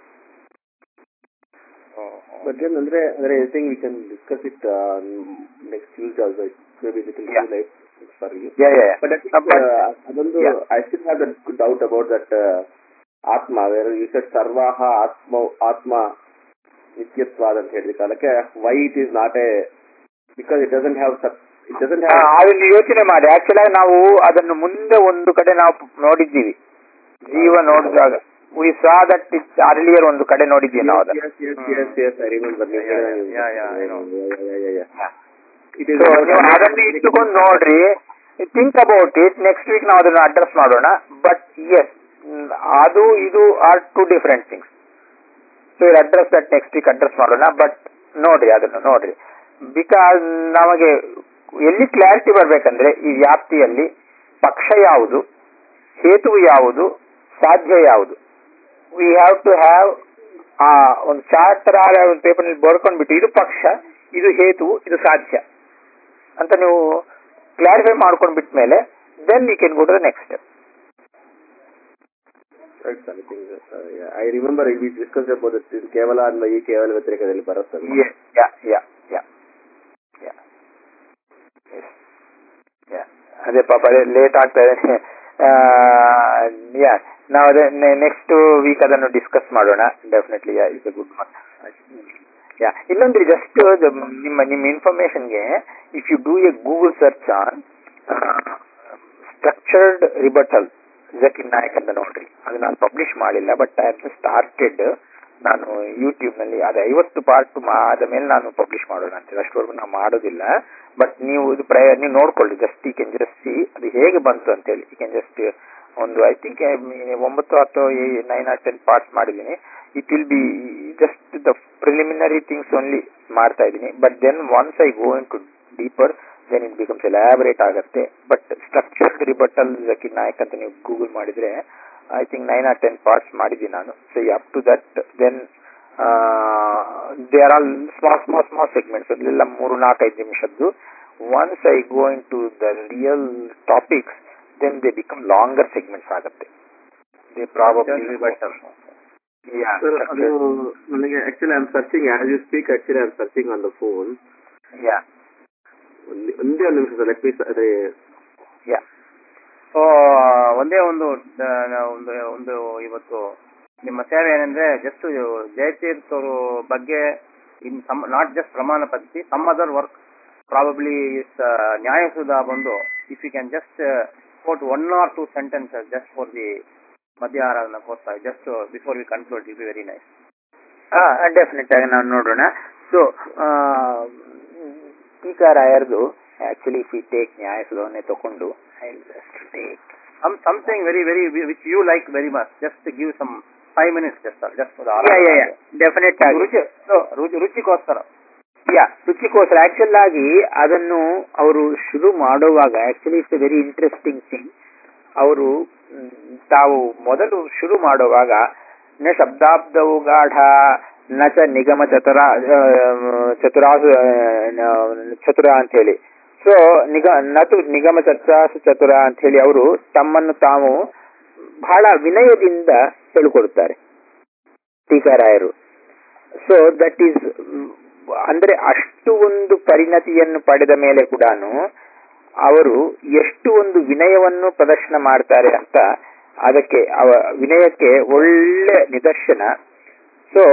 But then ಅಂದ್ರೆ ಅಂದ್ರೆ I think we can discuss it uh, next Tuesday also. Maybe little Yeah. too late for you. Yeah, yeah, yeah. But I think Uh, but- uh, ಅದೊಂದು Yeah. I still have that doubt about that uh, ಆತ್ಮ where you said ಸರ್ವಾಹ ಆತ್ಮ ಆತ್ಮ ನಿತ್ಯತ್ವಾದ ಅಂತ ಹೇಳಿದ ಕಾಲಕ್ಕೆ why it is not a because it doesn't have it doesn't ah, have ಅದನ್ನು ಯೋಚನೆ ಮಾಡಿ ಆಕ್ಚುಲಿ ನಾವು ಅದನ್ನು ಮುಂದೆ ಒಂದು ಕಡೆ ನಾವು ನೋಡಿದ್ದೀವಿ ಜೀವ ನೋಡಿದಾಗ we saw that it earlier ಒಂದು ಕಡೆ ನೋಡಿದ್ದೀವಿ ನಾವು ಅದನ್ನು yes yes yes yes I remember Yeah, yeah, yeah, yeah, I know. yeah yeah yeah yeah it is So, ನೀವು ಅದನ್ನು ಇಟ್ಟುಕೊಂಡು ನೋಡ್ರಿ think about it next week ನಾವು ಅದನ್ನು ಅಡ್ರೆಸ್ ಮಾಡೋಣ ಬಟ್ ಎಸ್ ಅದು ಇದು are two different things so ಇದು address that next week address ಮಾಡೋಣ ಬಟ್ ನೋಡ್ರಿ ಅದನ್ನು ನೋಡ್ರಿ ಬಿಕಾಸ್ ನಮಗೆ ಎಲ್ಲಿ ಕ್ಲಾರಿಟಿ ಬರ್ಬೇಕಂದ್ರೆ ಈ ವ್ಯಾಪ್ತಿಯಲ್ಲಿ ಪಕ್ಷ ಯಾವುದು ಹೇತು ಯಾವುದು ಸಾಧ್ಯ ಯಾವುದು ವಿ ಹ್ಯಾವ್ ಟು ಹ್ಯಾವ್ ಆ ಒಂದು ಚಾರ್ಟರ್ ಆಗ ಒಂದು ಪೇಪರ್ ಬರ್ಕೊಂಡ್ಬಿಟ್ಟು ಇದು ಪಕ್ಷ ಇದು ಹೇತು ಇದು ಸಾಧ್ಯ ಅಂತ ನೀವು ಕ್ಲಾರಿಫೈ ಮಾಡ್ಕೊಂಡು ಬಿಟ್ಟ ಮೇಲೆ then you can go to the next step Right, sir, I think that, uh, yeah. I remember we discussed about it in ಕೇವಲ ಅನ್ವಯಿ ಕೇವಲ ವ್ಯತಿರೇಕದಲ್ಲಿ ಬರುತ್ತಲ್ಲ ಯಾ ಯಾ ಯಾ ಯಾ ಯಾ ಅದೇ ಪಾಪ ಅದೇ ಲೇಟ್ ಆಗ್ತಾ ಇದೆ ಯಾ ನಾವು ಅದೇ ನೆಕ್ಸ್ಟ್ ವೀಕ್ ಅದನ್ನು ಡಿಸ್ಕಸ್ ಮಾಡೋಣ definitely yeah is a good one yeah ಇನ್ನೊಂದು ಜಸ್ಟ್ ನಿಮ್ಮ ನಿಮ್ಮ ಇನ್ಫಾರ್ಮೇಶನ್ಗೆ if you do a Google search on structured rebuttal Zakir Naik ಅಂತ ನೋಡ್ರಿ ಅದು ನಾನು ಪಬ್ಲಿಷ್ ಮಾಡಿಲ್ಲ ಬಟ್ ಐ ಹ್ಯಾವ್ ಸ್ಟಾರ್ಟೆಡ್ ನಾನು ಯೂಟ್ಯೂಬ್ ನಲ್ಲಿ ಅದು ಐವತ್ತು ಪಾರ್ಟ್ ಆದ ಮೇಲೆ ನಾನು ಪಬ್ಲಿಷ್ ಮಾಡೋಣ ಅಂತ ಅಷ್ಟವರೆಗೂ ನಾವು ಮಾಡೋದಿಲ್ಲ ಬಟ್ ನೀವು ಇದು ಪ್ರಯ ನೀವು ನೋಡ್ಕೊಳ್ಳಿ ಜಸ್ಟ್ ಈ ಕ್ಯಾನ್ ಜಸ್ಟ್ ಸಿ ಅದು ಹೇಗೆ ಬಂತು ಅಂತೇಳಿ ಈ ಕ್ಯಾನ್ ಜಸ್ಟ್ ಒಂದು ಐ ಥಿಂಕ್ ಒಂಬತ್ತು ಅಥವಾ ನೈನ್ ಆರ್ ಟೆನ್ ಪಾರ್ಟ್ಸ್ ಮಾಡಿದ್ದೀನಿ it will be just the preliminary things only ಮಾಡ್ತಾ ಇದ್ದೀನಿ but then once I go into deeper then it becomes elaborate ಆಗುತ್ತೆ but structured rebuttal Zakir Naik ಅಂತ ನೀವು Google ಮಾಡಿದ್ರೆ I think nine or ten parts ಮಾಡಿದ್ದೀನಿ ನಾನು so up to that then they are all small small small segments ಅದೆಲ್ಲ ಮೂರು ನಾಲ್ಕೈದು ನಿಮಿಷದ್ದು once I go into the real topics then they become longer segments ಆಗುತ್ತೆ they probably Sir, ಅದು ನನಗೆ actually I am searching as you speak actually I am searching on the phone yeah ಒಂದೇ ಒಂದು ನಿಮಿಷ let me ಅದೇ yeah so ಒಂದೇ ಒಂದು ಆ, ನಾವು ಒಂದು ಒಂದು ಇವತ್ತು ನಿಮ್ಮ ಸೇವೆ ಏನಂದ್ರೆ ಜಸ್ಟ್ ಜಯತೀರ್ಥ ಅವರು ಬಗ್ಗೆ ಇನ್ ಸಮ್ ನಾಟ್ ಜಸ್ಟ್ ಪ್ರಮಾಣ ಪದ್ಧತಿ some other work probably is ನ್ಯಾಯಸುಧ ಬಂದು if you can just quote one or two sentences just for the ಮಧ್ಯಾಹ್ನ course just before we conclude it very nice definite ಆಗಿ ನಾವು ನೋಡೋಣ ಸೊ ಟೀಕಾರಾಯರ್ದು actually if you take ನ್ಯಾಯಸುಧವನ್ನೇ ತಗೊಂಡು I take some something very very which you like very much just to give some five minutes just just for the yeah yeah definite ಆಗಿ ರುಚಿ ರುಚಿ ರುಚಿಗೋಸ್ಕರ ಯಾ ರುಚಿಕೋಸ್ಕರ actual ಆಗಿ ಅದನ್ನು ಅವರು ಶುರು ಮಾಡುವಾಗ actually it's a very interesting thing ಅವರು ಮ್, ತಾವು ಮೊದಲು ಶುರು ಮಾಡುವಾಗ ನ ಶಬ್ದಾಬ್ದವು ಗಾಢ ನ ಚ ನಿಗಮ ಚತುರ ಆ, ಚತುರಾ ಆ, ಚತುರ ಅಂತ ಹೇಳಿ ಸೊ ನಿಗ ನತು ನಿಗಮ ಚರ್ಚಾಸು ಚತುರ ಅಂತ ಹೇಳಿ ಅವರು ತಮ್ಮನ್ನು ತಾವು ಬಹಳ ವಿನಯದಿಂದ ಹೇಳಿಕೊಡುತ್ತಾರೆ ಟೀಕಾರಾಯರು ಸೊ ದಟ್ ಈಸ್ ಅಂದ್ರೆ ಅಷ್ಟು ಒಂದು ಪರಿಣತಿಯನ್ನು ಪಡೆದ ಮೇಲೆ ಕೂಡ ಅವರು ಎಷ್ಟು ಒಂದು ವಿನಯವನ್ನು ಪ್ರದರ್ಶನ ಮಾಡ್ತಾರೆ ಅಂತ ಅದಕ್ಕೆ ಅವ ವಿನಯಕ್ಕೆ ಒಳ್ಳೆ ನಿದರ್ಶನ ಸೊ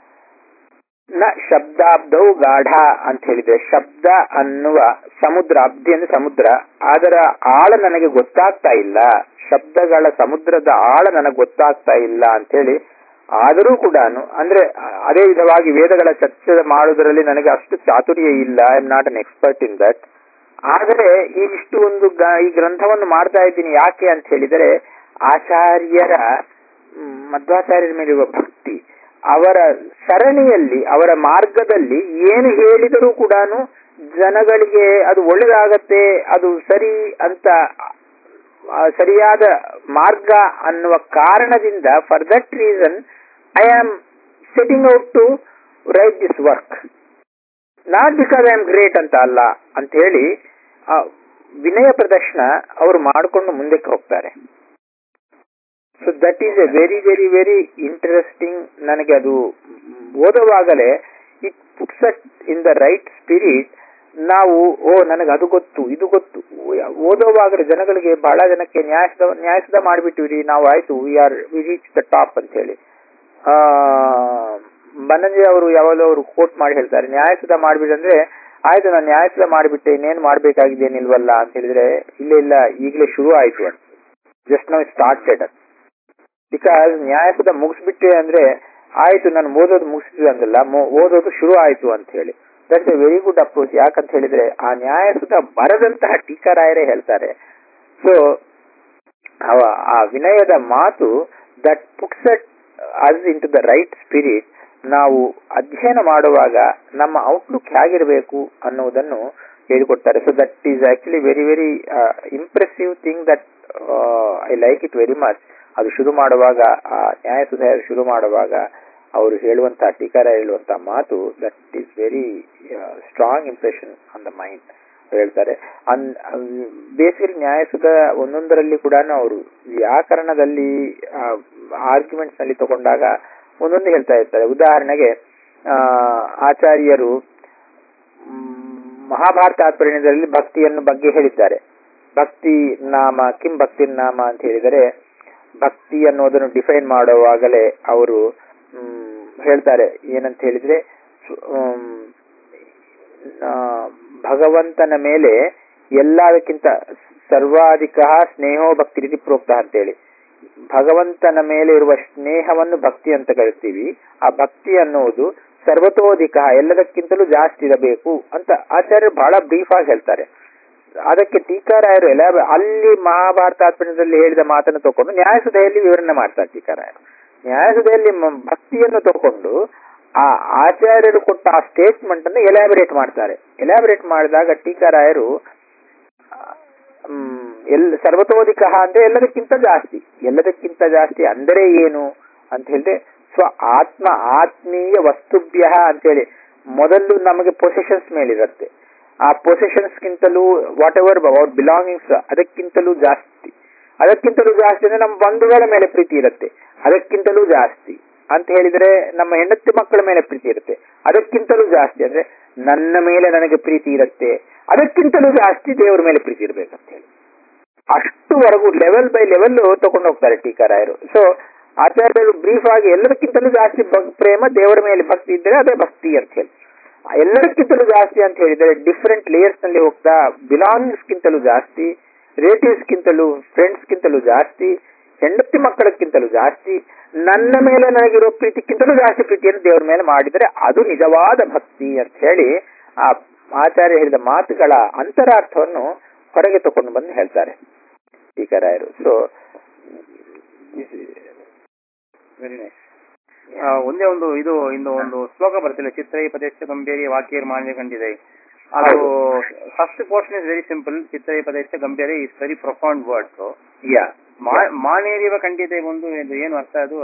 ನ ಶಬ್ದಾಬ್ದೌ ಗಾಢ ಅಂತ ಹೇಳಿದ್ರೆ ಶಬ್ದ ಅನ್ನುವ ಸಮುದ್ರ ಅಬ್ಧಿ ಅಂದ್ರೆ ಸಮುದ್ರ ಅದರ ಆಳ ನನಗೆ ಗೊತ್ತಾಗ್ತಾ ಇಲ್ಲ ಶಬ್ದಗಳ ಸಮುದ್ರದ ಆಳ ನನಗೆ ಗೊತ್ತಾಗ್ತಾ ಇಲ್ಲ ಅಂತ ಹೇಳಿ ಆದರೂ ಕೂಡ ಅಂದ್ರೆ ಅದೇ ವಿಧವಾಗಿ ವೇದಗಳ ಚರ್ಚೆ ಮಾಡುವುದರಲ್ಲಿ ನನಗೆ ಅಷ್ಟು ಚಾತುರ್ಯ ಇಲ್ಲ I am not an expert in that ಆದರೆ ಈ ಇಷ್ಟು ಒಂದು ಗ- ಈ ಗ್ರಂಥವನ್ನು ಮಾಡ್ತಾ ಇದ್ದೀನಿ ಯಾಕೆ ಅಂತ ಹೇಳಿದರೆ ಆಚಾರ್ಯರ ಮ್, ಮಧ್ವಾಚಾರ್ಯರ ಮೇಲಿರುವ ಭಕ್ತಿ ಅವರ ಸರಣಿಯಲ್ಲಿ ಅವರ ಮಾರ್ಗದಲ್ಲಿ ಏನು ಹೇಳಿದರೂ ಕೂಡ ಜನಗಳಿಗೆ ಅದು ಒಳ್ಳೆದಾಗತ್ತೆ ಅದು ಸರಿ ಅಂತ ಆ, ಸರಿಯಾದ ಮಾರ್ಗ ಅನ್ನುವ ಕಾರಣದಿಂದ for that reason I am setting out to write this work not because I am great ಅಂತ ಅಲ್ಲ ಅಂತ ಹೇಳಿ ಆ ವಿನಯ ಪ್ರದರ್ಶನ ಅವರು ಮಾಡಿಕೊಂಡು ಮುಂದಕ್ಕೆ ಹೋಗ್ತಾರೆ so that is a very very very interesting ನನಗೆ ಅದು ಓದುವಾಗಲೇ it puts at in the right spirit ನಾವು ಓ ನನಗೆ ಅದು ಗೊತ್ತು ಇದು ಗೊತ್ತು ಓದುವಾಗಲೇ ಜನಗಳಿಗೆ ಬಹಳ ಜನಕ್ಕೆ ನ್ಯಾಯದ ನ್ಯಾಯಸದ ಮಾಡಿಬಿಟ್ಟಿವ್ರಿ ನಾವು ಆಯ್ತು we are we reach the top ಅಂತ ಹೇಳಿ ಆ ಬನ್ನಂಜೆ ಅವರು ಯಾವಾಗಲೂ ಅವರು ಕೋಟ್ ಮಾಡಿ ಹೇಳ್ತಾರೆ ನ್ಯಾಯಸದ ಮಾಡ್ಬಿಟ್ಟು ಅಂದ್ರೆ ಆಯ್ತು ನಾನು ನ್ಯಾಯಸದ ಮಾಡಿಬಿಟ್ಟೆ ಇನ್ನೇನು ಮಾಡ್ಬೇಕಾಗಿದ್ದೇನಿಲ್ವಲ್ಲ ಅಂತ ಹೇಳಿದ್ರೆ ಇಲ್ಲ ಇಲ್ಲ ಈಗಲೇ ಶುರು ಆಯ್ತು ಅಂತ ಜಸ್ಟ್ ನಾವು ಸ್ಟಾರ್ಟೆಡ್ ಬಿಕಾಸ್ ನ್ಯಾಯಸದ ಮುಗಿಸ್ಬಿಟ್ಟೆ ಅಂದ್ರೆ ಆಯ್ತು ನಾನು ಓದೋದು ಮುಗಿಸಿದ್ವಿ ಅಂದಲ್ಲ ಮೊ- ಓದೋದು ಶುರು ಆಯ್ತು ಅಂತ ಹೇಳಿ that's a very good approach ಯಾಕಂತ ಹೇಳಿದ್ರೆ ಆ ನ್ಯಾಯಸುತ ಬರದಂತಹ ಟೀಕಾರಾಯರೇ ಹೇಳ್ತಾರೆ ಸೊ ಅವ ಆ ವಿನಯದ ಮಾತು that puts us into the right spirit ನಾವು ಅಧ್ಯಯನ ಮಾಡುವಾಗ ನಮ್ಮ ಔಟ್ಲುಕ್ ಹೇಗಿರಬೇಕು ಅನ್ನುವುದನ್ನು ಹೇಳಿಕೊಡ್ತಾರೆ so that is actually very very impressive thing that I like it very much ಅದು ಶುರು ಮಾಡುವಾಗ ಆ ನ್ಯಾಯ ಸುಧಾರ ಶುರು ಮಾಡುವಾಗ ಅವರು ಹೇಳುವಂತಹ ಟೀಕಾರ ಹೇಳುವಂತಹ ಮಾತು that is very strong impression on the mind ಹೇಳ್ತಾರೆ ಬೇಸಿಕಲಿ ನ್ಯಾಯಸುಧ ಒಂದೊಂದರಲ್ಲಿ ಕೂಡ ಅವರು ವ್ಯಾಕರಣದಲ್ಲಿ ಆರ್ಗ್ಯುಮೆಂಟ್ಸ್ ನಲ್ಲಿ ತಗೊಂಡಾಗ ಒಂದೊಂದು ಹೇಳ್ತಾ ಇರ್ತಾರೆ ಉದಾಹರಣೆಗೆ ಆ, ಆಚಾರ್ಯರು ಮ್, ಮಹಾಭಾರತ ತಾತ್ಪರ್ಯದಲ್ಲಿ ಭಕ್ತಿಯನ್ನು ಬಗ್ಗೆ ಹೇಳಿದ್ದಾರೆ ಭಕ್ತಿ ನಾಮ ಕಿಂ ಭಕ್ತಿ ನಾಮ ಅಂತ ಹೇಳಿದರೆ ಭಕ್ತಿ ಅನ್ನೋದನ್ನು ಡಿಫೈನ್ ಮಾಡುವಾಗಲೇ ಅವರು ಮ್, ಹೇಳ್ತಾರೆ ಏನಂತ ಹೇಳಿದ್ರೆ ಸು- ಮ್, ಆ, ಭಗವಂತನ ಮೇಲೆ ಎಲ್ಲದಕ್ಕಿಂತ ಸರ್ವಾಧಿಕ ಸ್ನೇಹೋ ಭಕ್ತಿ ರೀತಿ ಪ್ರೋಕ್ತ ಅಂತೇಳಿ ಭಗವಂತನ ಮೇಲೆ ಇರುವ ಸ್ನೇಹವನ್ನು ಭಕ್ತಿ ಅಂತ ಕರಿತೀವಿ ಆ ಭಕ್ತಿ ಅನ್ನುವುದು ಸರ್ವತೋಧಿಕ ಎಲ್ಲದಕ್ಕಿಂತಲೂ ಜಾಸ್ತಿ ಇರಬೇಕು ಅಂತ ಆಚಾರ್ಯರು ಬಹಳ ಬ್ರೀಫ್ ಆಗಿ ಹೇಳ್ತಾರೆ ಅದಕ್ಕೆ ಟೀಕಾರಾಯರು ಎಲ್ಲ ಅಲ್ಲಿ ಮಹಾಭಾರತ ತಾತ್ಪರ್ಯದಲ್ಲಿ ಹೇಳಿದ ಮಾತನ್ನು ತಗೊಂಡು ನ್ಯಾಯಸುಧೆಯಲ್ಲಿ ವಿವರಣೆ ಮಾಡ್ತಾರೆ ಟೀಕಾರಾಯರು ನ್ಯಾಯಸುಧೆಯಲ್ಲಿ ಮ- ಭಕ್ತಿಯನ್ನು ತಗೊಂಡು ಆ ಆಚಾರ್ಯರು ಕೊಟ್ಟ ಆ ಸ್ಟೇಟ್ಮೆಂಟ್ ಅನ್ನು ಎಲಾಬರೇಟ್ ಮಾಡ್ತಾರೆ ಎಲಾಬರೇಟ್ ಮಾಡಿದಾಗ ಟೀಕಾರಾಯರು ಮ್, ಎಲ್ ಸರ್ವತೋಧಿಕ ಅಂದ್ರೆ ಎಲ್ಲದಕ್ಕಿಂತ ಜಾಸ್ತಿ ಎಲ್ಲದಕ್ಕಿಂತ ಜಾಸ್ತಿ ಅಂದರೆ ಏನು ಅಂತ ಹೇಳಿದ್ರೆ ಸ್ವ ಆತ್ಮ ಆತ್ಮೀಯ ವಸ್ತುಭ್ಯ ಅಂತೇಳಿ ಮೊದಲು ನಮಗೆ ಪೊಸೆಷನ್ಸ್ ಮೇಲಿರುತ್ತೆ ಆ ಪೊಸೆಷನ್ಸ್ ಗಿಂತಲೂ ವಾಟ್ ಎವರ್ ಅವರ್ ಬಿಲಾಂಗಿಂಗ್ಸ್ ಅದಕ್ಕಿಂತಲೂ ಜಾಸ್ತಿ ಅದಕ್ಕಿಂತಲೂ ಜಾಸ್ತಿ ಅಂದ್ರೆ ನಮ್ಮ ಬಂಧುಗಳ ಮೇಲೆ ಪ್ರೀತಿ ಇರುತ್ತೆ ಅದಕ್ಕಿಂತಲೂ ಜಾಸ್ತಿ ಅಂತ ಹೇಳಿದ್ರೆ ನಮ್ಮ ಹೆಂಡತಿ ಮಕ್ಕಳ ಮೇಲೆ ಪ್ರೀತಿ ಇರುತ್ತೆ ಅದಕ್ಕಿಂತಲೂ ಜಾಸ್ತಿ ಅಂದ್ರೆ ನನ್ನ ಮೇಲೆ ನನಗೆ ಪ್ರೀತಿ ಇರುತ್ತೆ ಅದಕ್ಕಿಂತಲೂ ಜಾಸ್ತಿ ದೇವರ ಮೇಲೆ ಪ್ರೀತಿ ಇರ್ಬೇಕಂತ ಹೇಳಿ ಅಷ್ಟುವರೆಗೂ ಲೆವೆಲ್ ಬೈ ಲೆವೆಲ್ ತಗೊಂಡು ಹೋಗ್ತಾರೆ ಟೀಕಾರಾಯರು ಸೊ ಆಚಾರ್ಯರು ಬ್ರೀಫ್ ಆಗಿ ಎಲ್ಲದಕ್ಕಿಂತಲೂ ಜಾಸ್ತಿ ಭಕ್- ಪ್ರೇಮ ದೇವರ ಮೇಲೆ ಭಕ್ತಿ ಇದ್ದರೆ ಅದೇ ಭಕ್ತಿ ಅಂತ ಹೇಳಿ ಎಲ್ಲದಕ್ಕಿಂತಲೂ ಜಾಸ್ತಿ ಅಂತ ಹೇಳಿದರೆ ಡಿಫರೆಂಟ್ ಲೇಯರ್ಸ್ ನಲ್ಲಿ ಹೋಗ್ತಾ ಬಿಲಾಂಗ್ಸ್ ಗಿಂತಲೂ ಜಾಸ್ತಿ ರಿಲೇಟಿವ್ಸ್ ಗಿಂತಲೂ ಫ್ರೆಂಡ್ಸ್ ಗಿಂತಲೂ ಜಾಸ್ತಿ ಹೆಂಡತಿ ಮಕ್ಕಳಕ್ಕಿಂತಲೂ ಜಾಸ್ತಿ ನನ್ನ ಮೇಲೆ ನನಗಿರೋ ಪ್ರೀತಿಕ್ಕಿಂತಲೂ ಜಾಸ್ತಿ ಪ್ರೀತಿಯನ್ನು ದೇವರ ಮೇಲೆ ಮಾಡಿದರೆ ಅದು ನಿಜವಾದ ಭಕ್ತಿ ಅಂತ ಹೇಳಿ ಆ ಆಚಾರ್ಯ ಹೇಳಿದ ಮಾತುಗಳ ಅಂತರಾರ್ಥವನ್ನು ಹೊರಗೆ ತಕೊಂಡು ಬಂದು ಹೇಳ್ತಾರೆ ಟೀಕರಾಯರು ಸೊ ವೆರಿ ನೈಸ್ ಒಂದೇ ಒಂದು ಇದು ಇಂದು ಒಂದು ಶ್ಲೋಕ ಬರ್ತಿಲ್ಲ ಚಿತ್ರೈ ಪದೇಶ ಗಂಭೀರಿ ವಾಕ್ಯರ್ ಮಾನ್ಯ ಕಂಡಿದೆ ಅದು first portion is very simple ಚಿತ್ರೈ ಪದೇಶ ಗಂಭೀರಿ is very profound words yeah ಮಾನೇರಿವ ಖಂಡಿತೆ ಒಂದು ಇದು ಏನು ಅರ್ಥ ಅದು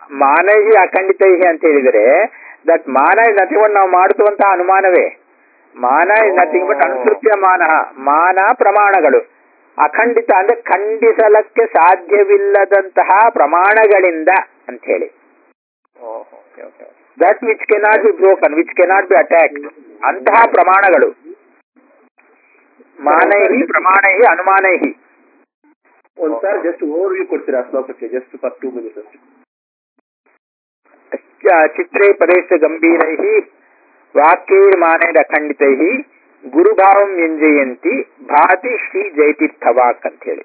ಮಾನವಿ ಅಖಂಡಿತ ಅಂತ ಹೇಳಿದರೆ ದಟ್ ಮಾನ ನಥಿಂಗ್ ನಾವು ಮಾಡುವಂತಹ ಅನುಮಾನವೇ ಮಾನ ಇಸ್ ನಥಿಂಗ್ ಬಟ್ ಅನುಸೃತ್ಯ ಮಾನ ಮಾನ ಪ್ರಮಾಣಗಳು ಅಖಂಡಿತ ಅಂದ್ರೆ ಖಂಡಿಸಲಕ್ಕೆ ಸಾಧ್ಯವಿಲ್ಲದಂತಹ ಪ್ರಮಾಣಗಳಿಂದ ಅಂತ ಹೇಳಿ okay okay that which cannot be broken which cannot be attack ಅಂತಹ ಪ್ರಮಾಣಗಳು ಮಾನೈಹಿ ಪ್ರಮಾಣೈಹಿ ಅನುಮಾನೈಹಿ ಒಂದ್ಸಾರಿ ಜಸ್ಟ್ ಓವರ್ ವ್ಯೂ ಕೊಡ್ತೀರಾ ಶ್ಲೋಕಕ್ಕೆ ಜಸ್ಟ್ ಫಾರ್ ಟೂ ಮಿನಿಟ್ಸ್ ಅಷ್ಟೇ ಚ- ಚಿತ್ರೇ ಪದೇಶ ಗಂಭೀರೈಹಿ ವಾಕ್ಯೈರ್ಮಾನೈರ್ ಅಖಂಡಿತೈಹಿ ಗುರುಭಾವಂ ವ್ಯಂಜಯಂತಿ ಭಾತಿ ಶ್ರೀ ಜಯತೀರ್ಥವಾಕ್ ಅಂತ ಹೇಳಿ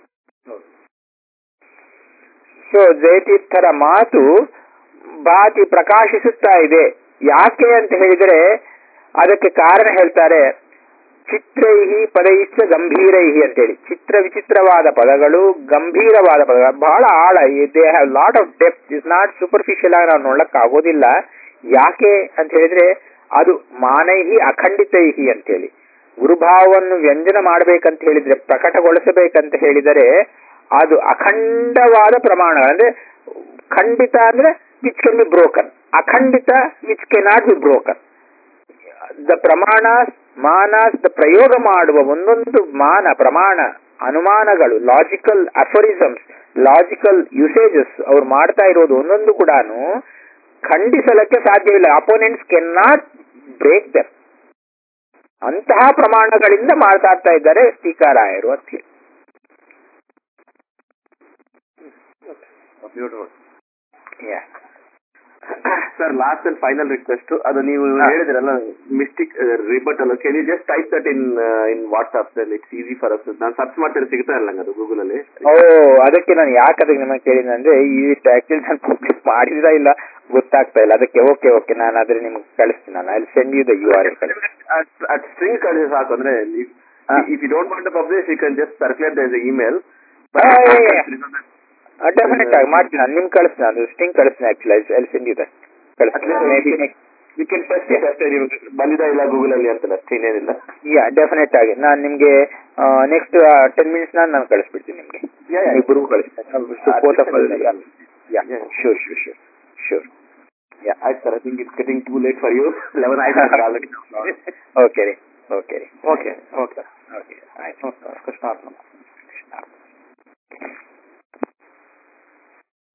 ಸೊ ಜಯತೀರ್ಥರ ಮಾತು ಭಾತಿ ಪ್ರಕಾಶಿಸುತ್ತಾ ಇದೆ ಯಾಕೆ ಅಂತ ಹೇಳಿದರೆ ಅದಕ್ಕೆ ಕಾರಣ ಹೇಳ್ತಾರೆ ಚಿತ್ರೈಹಿ ಪದೈಶ್ಚ ಗಂಭೀರೈಹಿ ಅಂತೇಳಿ ಚಿತ್ರ ವಿಚಿತ್ರವಾದ ಪದಗಳು ಗಂಭೀರವಾದ ಪದಗಳು ಬಹಳ ಆಳ they have lot of depth is not superficial ಆಗಿ ನಾವು ನೋಡಕ್ ಆಗೋದಿಲ್ಲ ಯಾಕೆ ಅಂತ ಹೇಳಿದ್ರೆ ಅದು ಮಾನೈಹಿ ಅಖಂಡಿತೈಹಿ ಅಂತೇಳಿ ಗುರುಭಾವವನ್ನು ವ್ಯಂಜನ ಮಾಡ್ಬೇಕಂತ ಹೇಳಿದ್ರೆ ಪ್ರಕಟಗೊಳಿಸಬೇಕಂತ ಹೇಳಿದರೆ ಅದು ಅಖಂಡವಾದ ಪ್ರಮಾಣ ಅಂದ್ರೆ ಖಂಡಿತ ಅಂದ್ರೆ ವಿಚ್ ಕೆನ್ ಬಿ ಬ್ರೋಕನ್ ಅಖಂಡಿತ which cannot be broken the ಪ್ರಮಾಣ ಮಾನಸ್ ದ ಪ್ರಯೋಗ ಮಾಡುವ ಒಂದೊಂದು ಮಾನ ಪ್ರಮಾಣ ಅನುಮಾನಗಳು ಲಾಜಿಕಲ್ ಅಫರಿಸಮ್ಸ್ ಲಾಜಿಕಲ್ ಯುಸೇಜಸ್ ಅವ್ರು ಮಾಡ್ತಾ ಇರೋದು ಒಂದೊಂದು ಕೂಡ ಖಂಡಿಸಲಕ್ಕೆ ಸಾಧ್ಯವಿಲ್ಲ opponents can not break them ಅಂತಹ ಪ್ರಮಾಣಗಳಿಂದ ಮಾತಾಡ್ತಾ ಇದ್ದಾರೆ ಟೀಕಾರಾಯರು ಅಂತ ಹೇಳಿ beautiful Yeah. Sir last and final request ಅದು ನೀವು ಹಾ. ಹೇಳಿದ್ರಲ್ಲ ಮಿಸ್ಟಿಕ್ ರಿಬಟ್ ಅಲ್ಲ can you just type that in in WhatsApp it's easy for us ನಾನು ಸರ್ಚ್ ಮಾಡ್ತಾರೆ ಸಿಗ್ತಾ ಇಲ್ಲ ನಂಗೆ ಅದು ಗೂಗಲ್ ಅಲ್ಲಿ ಓ ಅದಕ್ಕೆ ನಾನು ಯಾಕೆ ಅದಕ್ಕೆ ನಿಮಗೆ ಕೇಳಿದೆ ಅಂದ್ರೆ ಈ ಆಕ್ಚುಲಿ ನಾನು ಪಬ್ಲಿಕ್ ಮಾಡಿದ ಇಲ್ಲ ಗೊತ್ತಾಗ್ತಾ ಇಲ್ಲ ಅದಕ್ಕೆ ಓಕೆ ಓಕೆ ನಾನು ಅದ್ರ ನಿಮ್ಗೆ ಕಳಿಸ್ತೀನಿ ನಾನು ಅಲ್ಲಿ send you the U R L string ಕಳಿಸಿ ಸಾಕು ಅಂದ್ರೆ ಹಾ. If you don't want to publish you can just circulate their email definite ಆಗಿ ಮಾಡ್ತೀನಿ ನಾನು ನಿಮ್ಗೆ ಕಳಿಸ್ತೀನಿ ಅದು ಸ್ಟಿಂಗ್ ಕಳಿಸ್ತೀನಿ ಆಕ್ಚುಲಿ ಅಲ್ಲಿ ಸೆಂಡ್ ಯು ದಟ್ ಕಳಿಸ್ತೀನಿ maybe you can test it ಅಷ್ಟೇ ನೀವು ಬಂದಿದ ಇಲ್ಲ ಗೂಗಲ್ ಅಲ್ಲಿ ಅಂತಲ್ಲ ಅಷ್ಟೇ ಇನ್ನೇನಿಲ್ಲ ಯಾ ಡೆಫಿನೆಟ್ ಆಗಿ ನಾನು ನಿಮ್ಗೆ ನೆಕ್ಸ್ಟ್ ಟೆನ್ ಮಿನಿಟ್ಸ್ ನಾನು ನಾನು ಕಳಿಸ್ಬಿಡ್ತೀನಿ ನಿಮ್ಗೆ Yeah, yeah. ಇಬ್ಬರು ಕಳಿಸ್ತೀನಿ both of yeah Yeah. Sure sure sure sure ಆಯ್ತು sir I think it's getting too late for you eleven ಆಯ್ತು ಆಲ್ರೆಡಿ ಓಕೆ ರೀ ಓಕೆ ರೀ ಓಕೆ ಓಕೆ ಓಕೆ ಆಯ್ತು ಕೃಷ್ಣ